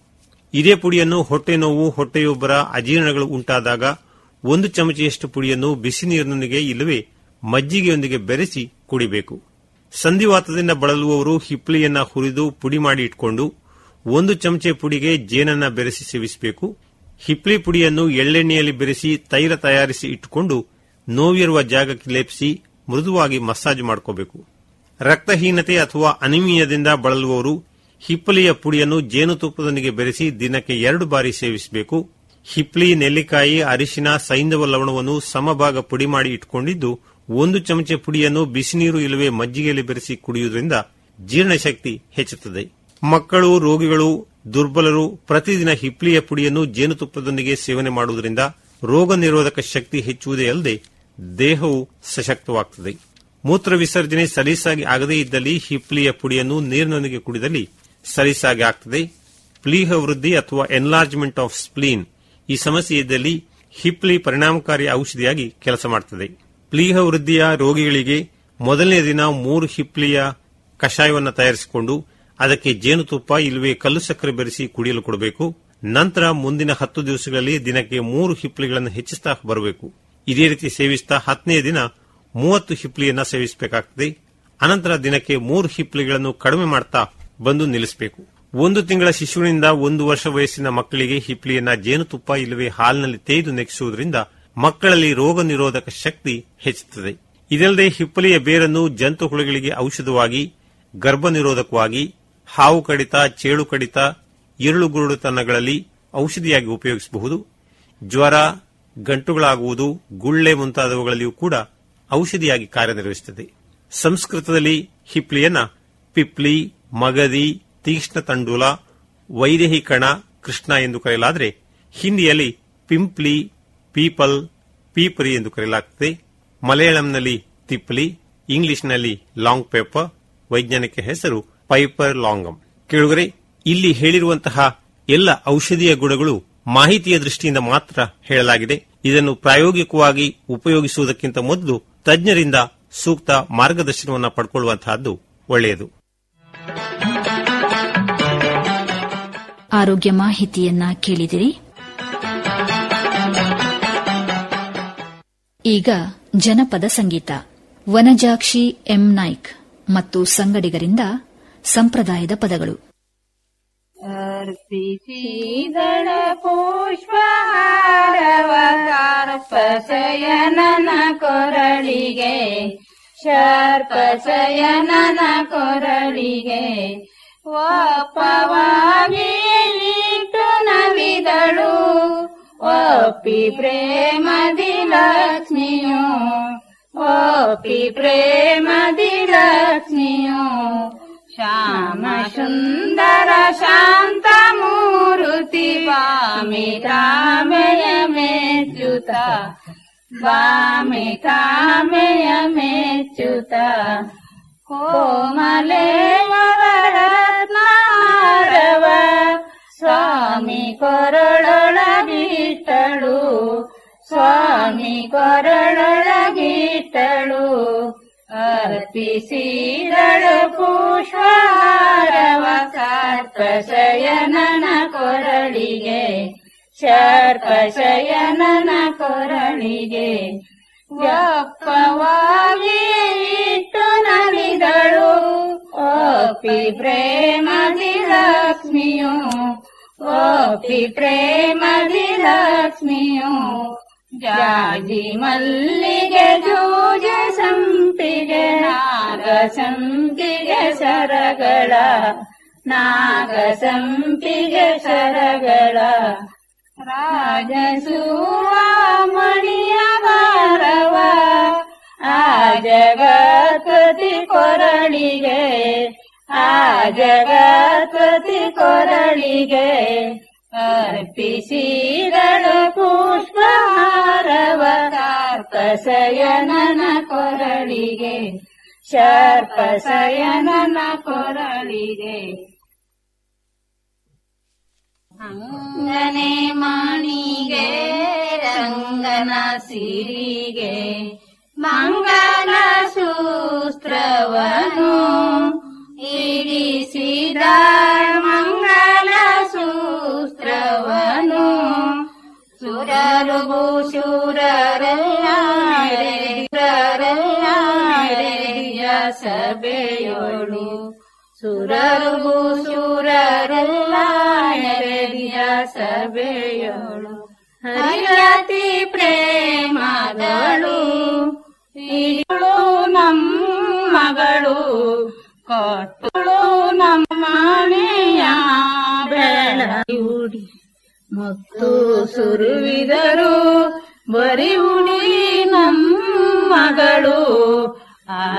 ಇದೇ ಪುಡಿಯನ್ನು ಹೊಟ್ಟೆ ನೋವು ಹೊಟ್ಟೆಯೊಬ್ಬರ ಅಜೀರ್ಣಗಳು ಉಂಟಾದಾಗ ಒಂದು ಚಮಚೆಯಷ್ಟು ಪುಡಿಯನ್ನು ಬಿಸಿ ನೀರಿನೊಂದಿಗೆ ಇಲ್ಲವೇ ಮಜ್ಜಿಗೆಯೊಂದಿಗೆ ಬೆರೆಸಿ ಕುಡಿಬೇಕು ಸಂಧಿವಾತದಿಂದ ಬಳಲುವವರು ಹಿಪ್ಲಿಯನ್ನ ಹುರಿದು ಪುಡಿ ಮಾಡಿ ಇಟ್ಕೊಂಡು ಒಂದು ಚಮಚೆ ಪುಡಿಗೆ ಜೇನನ್ನ ಬೆರೆಸಿ ಸೇವಿಸಬೇಕು ಹಿಪ್ಲಿ ಪುಡಿಯನ್ನು ಎಳ್ಳೆಣ್ಣೆಯಲ್ಲಿ ಬೆರೆಸಿ ತೈಲ ತಯಾರಿಸಿ ಇಟ್ಟುಕೊಂಡು ನೋವಿರುವ ಜಾಗಕ್ಕೆ ಲೇಪಿಸಿ ಮೃದುವಾಗಿ ಮಸಾಜ್ ಮಾಡ್ಕೋಬೇಕು ರಕ್ತಹೀನತೆ ಅಥವಾ ಅನಿಮಿಯದಿಂದ ಬಳಲುವವರು ಹಿಪ್ಪಲಿಯ ಪುಡಿಯನ್ನು ಜೇನುತುಪ್ಪದೊಂದಿಗೆ ಬೆರೆಸಿ ದಿನಕ್ಕೆ ಎರಡು ಬಾರಿ ಸೇವಿಸಬೇಕು ಹಿಪ್ಲಿ ನೆಲ್ಲಿಕಾಯಿ ಅರಿಶಿನ ಸೈಂಧವ ಲವಣವನ್ನು ಸಮಭಾಗ ಪುಡಿ ಮಾಡಿ ಇಟ್ಟುಕೊಂಡಿದ್ದು ಒಂದು ಚಮಚೆ ಪುಡಿಯನ್ನು ಬಿಸಿನೀರು ಇಲ್ಲವೇ ಮಜ್ಜಿಗೆಯಲ್ಲಿ ಬೆರೆಸಿ ಕುಡಿಯುವುದರಿಂದ ಜೀರ್ಣಶಕ್ತಿ ಹೆಚ್ಚುತ್ತದೆ ಮಕ್ಕಳು ರೋಗಿಗಳು ದುರ್ಬಲರು ಪ್ರತಿದಿನ ಹಿಪ್ಲಿಯ ಪುಡಿಯನ್ನು ಜೇನುತುಪ್ಪದೊಂದಿಗೆ ಸೇವನೆ ಮಾಡುವುದರಿಂದ ರೋಗ ನಿರೋಧಕ ಶಕ್ತಿ ಹೆಚ್ಚುವುದೇ ಅಲ್ಲದೆ ದೇಹವು ಸಶಕ್ತವಾಗುತ್ತದೆ ಮೂತ್ರ ವಿಸರ್ಜನೆ ಸಲೀಸಾಗಿ ಆಗದೇ ಇದ್ದಲ್ಲಿ ಹಿಪ್ಲಿಯ ಪುಡಿಯನ್ನು ನೀರಿನೊಂದಿಗೆ ಕುಡಿದಲ್ಲಿ ಸಲೀಸಾಗಿ ಆಗ್ತದೆ ಪ್ಲೀಹ ವೃದ್ಧಿ ಅಥವಾ ಎನ್ಲಾರ್ಜ್ಮೆಂಟ್ ಆಫ್ ಸ್ಪ್ಲೀನ್ ಈ ಸಮಸ್ಯೆ ಇದ್ದಲ್ಲಿ ಹಿಪ್ಲಿ ಪರಿಣಾಮಕಾರಿ ಔಷಧಿಯಾಗಿ ಕೆಲಸ ಮಾಡುತ್ತದೆ ಪ್ಲೀಹ ವೃದ್ಧಿಯ ರೋಗಿಗಳಿಗೆ ಮೊದಲನೇ ದಿನ ಮೂರು ಹಿಪ್ಲಿಯ ಕಷಾಯವನ್ನು ತಯಾರಿಸಿಕೊಂಡು ಅದಕ್ಕೆ ಜೇನುತುಪ್ಪ ಇಲ್ಲವೇ ಕಲ್ಲು ಸಕ್ಕರೆ ಬೆರೆಸಿ ಕುಡಿಯಲು ಕೊಡಬೇಕು ನಂತರ ಮುಂದಿನ ಹತ್ತು ದಿವಸಗಳಲ್ಲಿ ದಿನಕ್ಕೆ ಮೂರು ಹಿಪ್ಲಿಗಳನ್ನು ಹೆಚ್ಚಿಸ್ತಾ ಬರಬೇಕು ಇದೇ ರೀತಿ ಸೇವಿಸ್ತಾ ಹತ್ತನೇ ದಿನ ಮೂವತ್ತು ಹಿಪ್ಲಿಯನ್ನ ಸೇವಿಸಬೇಕಾಗ್ತದೆ ಅನಂತರ ದಿನಕ್ಕೆ ಮೂರು ಹಿಪ್ಲಿಗಳನ್ನು ಕಡಿಮೆ ಮಾಡ್ತಾ ಬಂದು ನಿಲ್ಲಿಸಬೇಕು ಒಂದು ತಿಂಗಳ ಶಿಶುವಿನಿಂದ ಒಂದು ವರ್ಷ ವಯಸ್ಸಿನ ಮಕ್ಕಳಿಗೆ ಹಿಪ್ಲಿಯನ್ನ ಜೇನುತುಪ್ಪ ಇಲ್ಲವೇ ಹಾಲಿನಲ್ಲಿ ತೇಯ್ದು ನೆಕ್ಕಿಸುವುದರಿಂದ ಮಕ್ಕಳಲ್ಲಿ ರೋಗ ನಿರೋಧಕ ಶಕ್ತಿ ಹೆಚ್ಚುತ್ತದೆ ಇದಲ್ಲದೆ ಹಿಪ್ಪಲಿಯ ಬೇರನ್ನು ಜಂತು ಹುಳುಗಳಿಗೆ ಔಷಧವಾಗಿ ಗರ್ಭ ನಿರೋಧಕವಾಗಿ ಹಾವು ಕಡಿತ ಚೇಳು ಕಡಿತ ಇರುಳು ಗುರುಡುತನಗಳಲ್ಲಿ ಔಷಧಿಯಾಗಿ ಉಪಯೋಗಿಸಬಹುದು ಜ್ವರ ಗಂಟುಗಳಾಗುವುದು ಗುಳ್ಳೆ ಮುಂತಾದವುಗಳಲ್ಲಿಯೂ ಕೂಡ ಔಷಧಿಯಾಗಿ ಕಾರ್ಯನಿರ್ವಹಿಸುತ್ತದೆ ಸಂಸ್ಕೃತದಲ್ಲಿ ಹಿಪ್ಲಿಯನ್ನ ಪಿಪ್ಲಿ ಮಗದಿ ತೀಕ್ಷ್ಣ ತಂಡೂಲ ವೈದೇಹಿ ಕಣ ಕೃಷ್ಣ ಎಂದು ಕರೆಯಲಾದರೆ ಹಿಂದಿಯಲ್ಲಿ ಪಿಂಪ್ಲಿ ಪೀಪಲ್ ಪೀಪರಿ ಎಂದು ಕರೆಯಲಾಗುತ್ತದೆ ಮಲಯಾಳಂನಲ್ಲಿ ತಿಪ್ಲಿ ಇಂಗ್ಲಿಷ್ನಲ್ಲಿ ಲಾಂಗ್ ಪೇಪರ್ ವೈಜ್ಞಾನಿಕ ಹೆಸರು ಪೈಪರ್ ಲಾಂಗಮ್ ಕೇಳುಗರೆ ಇಲ್ಲಿ ಹೇಳಿರುವಂತಹ ಎಲ್ಲ ಔಷಧೀಯ ಗುಣಗಳು ಮಾಹಿತಿಯ ದೃಷ್ಟಿಯಿಂದ ಮಾತ್ರ ಹೇಳಲಾಗಿದೆ ಇದನ್ನು ಪ್ರಾಯೋಗಿಕವಾಗಿ ಉಪಯೋಗಿಸುವುದಕ್ಕಿಂತ ಮೊದಲು ತಜ್ಞರಿಂದ ಸೂಕ್ತ ಮಾರ್ಗದರ್ಶನವನ್ನು ಪಡ್ಕೊಳ್ಳುವಂತಹದ್ದು ಒಳ್ಳೆಯದು ಆರೋಗ್ಯ ಮಾಹಿತಿಯನ್ನ ಕೇಳಿದಿರಿ ಈಗ ಜನಪದ ಸಂಗೀತ ವನಜಾಕ್ಷಿ ಎಂ ನಾಯ್ಕ್ ಮತ್ತು ಸಂಗಡಿಗರಿಂದ ಸಂಪ್ರದಾಯದ ಪದಗಳು ಅರ್ಪಿಸಿದಳ ಪುಷ್ಪಹಾರವ ಕಾರ್ಪಸಯನನ ಕೊರಳಿಗೆ ಶಾರ್ಪಸಯನನ ಕೊರಳಿಗೆ ಒಪ್ಪವಾಗಿ ಇಟ್ಟು ನವಿದಳು ಒಪ್ಪಿ ಪ್ರೇಮದಿ ಲಕ್ಷ್ಮಿಯು ಒಪ್ಪಿ ಪ್ರೇಮದಿ ಲಕ್ಷ್ಮಿಯು ಶ್ಯಾಮ ಸುಂದರ ಶಾಂತ ಮೂರುತಿ ವಾಮಿ ಕಾಮೆಯ ಮೆಚ್ಚುತ ವಾಮಿ ಕಾಮೆಯ ಮೆಚ್ಚುತ ಕೋಮಲೆ ವರರತ್ನಾರವ ಸ್ವಾಮಿ ಕೊರಳೊಳಗಿಟ್ಟಳು ಸ್ವಾಮಿ ಕೊರಳೊಳಗಿಟ್ಟಳು ಅರ್ಪಿಸಿದಳು ಪುಷ್ಪಹಾರವ ಸರ್ಪಶಯನನ ಕೊರಳಿಗೆ ಸರ್ಪಶಯನನ ಕೊರಳಿಗೆ ವ್ಯಪ್ಪವಾಗಿ ಇಟ್ಟು ನಲಿದಳು ಓಪಿ ಪ್ರೇಮದಿ ಲಕ್ಷ್ಮಿಯು ಓಪಿ ಪ್ರೇಮದಿ ಲಕ್ಷ್ಮಿಯು ಜಾಜಿ ಮಲ್ಲಿಗೆ ಜೂಜ ಸಂಪಿಗೆ ನಾಗ ಸಂಪಿಗೆ ಸರಗಳ ನಾಗ ಸಂಪಿಗೆ ಸರಗಳ ರಾಜಸೂವ ಮಣಿಯ ಭಾರವ ಆ ಜಗತ್ಪತಿ ಕೊರಳಿಗೆ ಆ ಜಗತ್ಪತಿ ಕೊರಳಿಗೆ ಅರ್ಪಿಸಿದಳು ಪುಷ್ಪಹಾರವ ಸರ್ಪಸಯನನ ಕೊರಳಿಗೆ ಸರ್ಪಸಯನನ ಕೊರಳಿಗೆ ಅಂಗನೆ ಮಾಣಿಗೆ ರಂಗನ ಸಿರಿಗೆ ಮಂಗಲ ಸೂತ್ರವನು ಇಡಿಸಿದ ಮಂಗಲ ಸೂತ್ರ ಸುರರುಗು ಶೂರರೆಲ್ಲ ಶೂರರೆಲ್ಲ ನೆರೆದಿಯ ಸಭೆಯೋಳು ಸುರರುಗು ಶೂರರೆಲ್ಲ ನೆರೆದಿಯ ಸಭೆಯೋಳು ಹರಿಯತಿ ಪ್ರೇಮಗಳು ಇವಳು ನಮ್ಮಗಳು ಕೊಟ್ಟಳು ನಮ್ಮ ಮನೆಯ ಬೆಳಗುಡಿ ಮತ್ತು ಸುರುವಿದರು ಬರಿ ಉಡಿ ನಮ್ಮಗಳು ಆ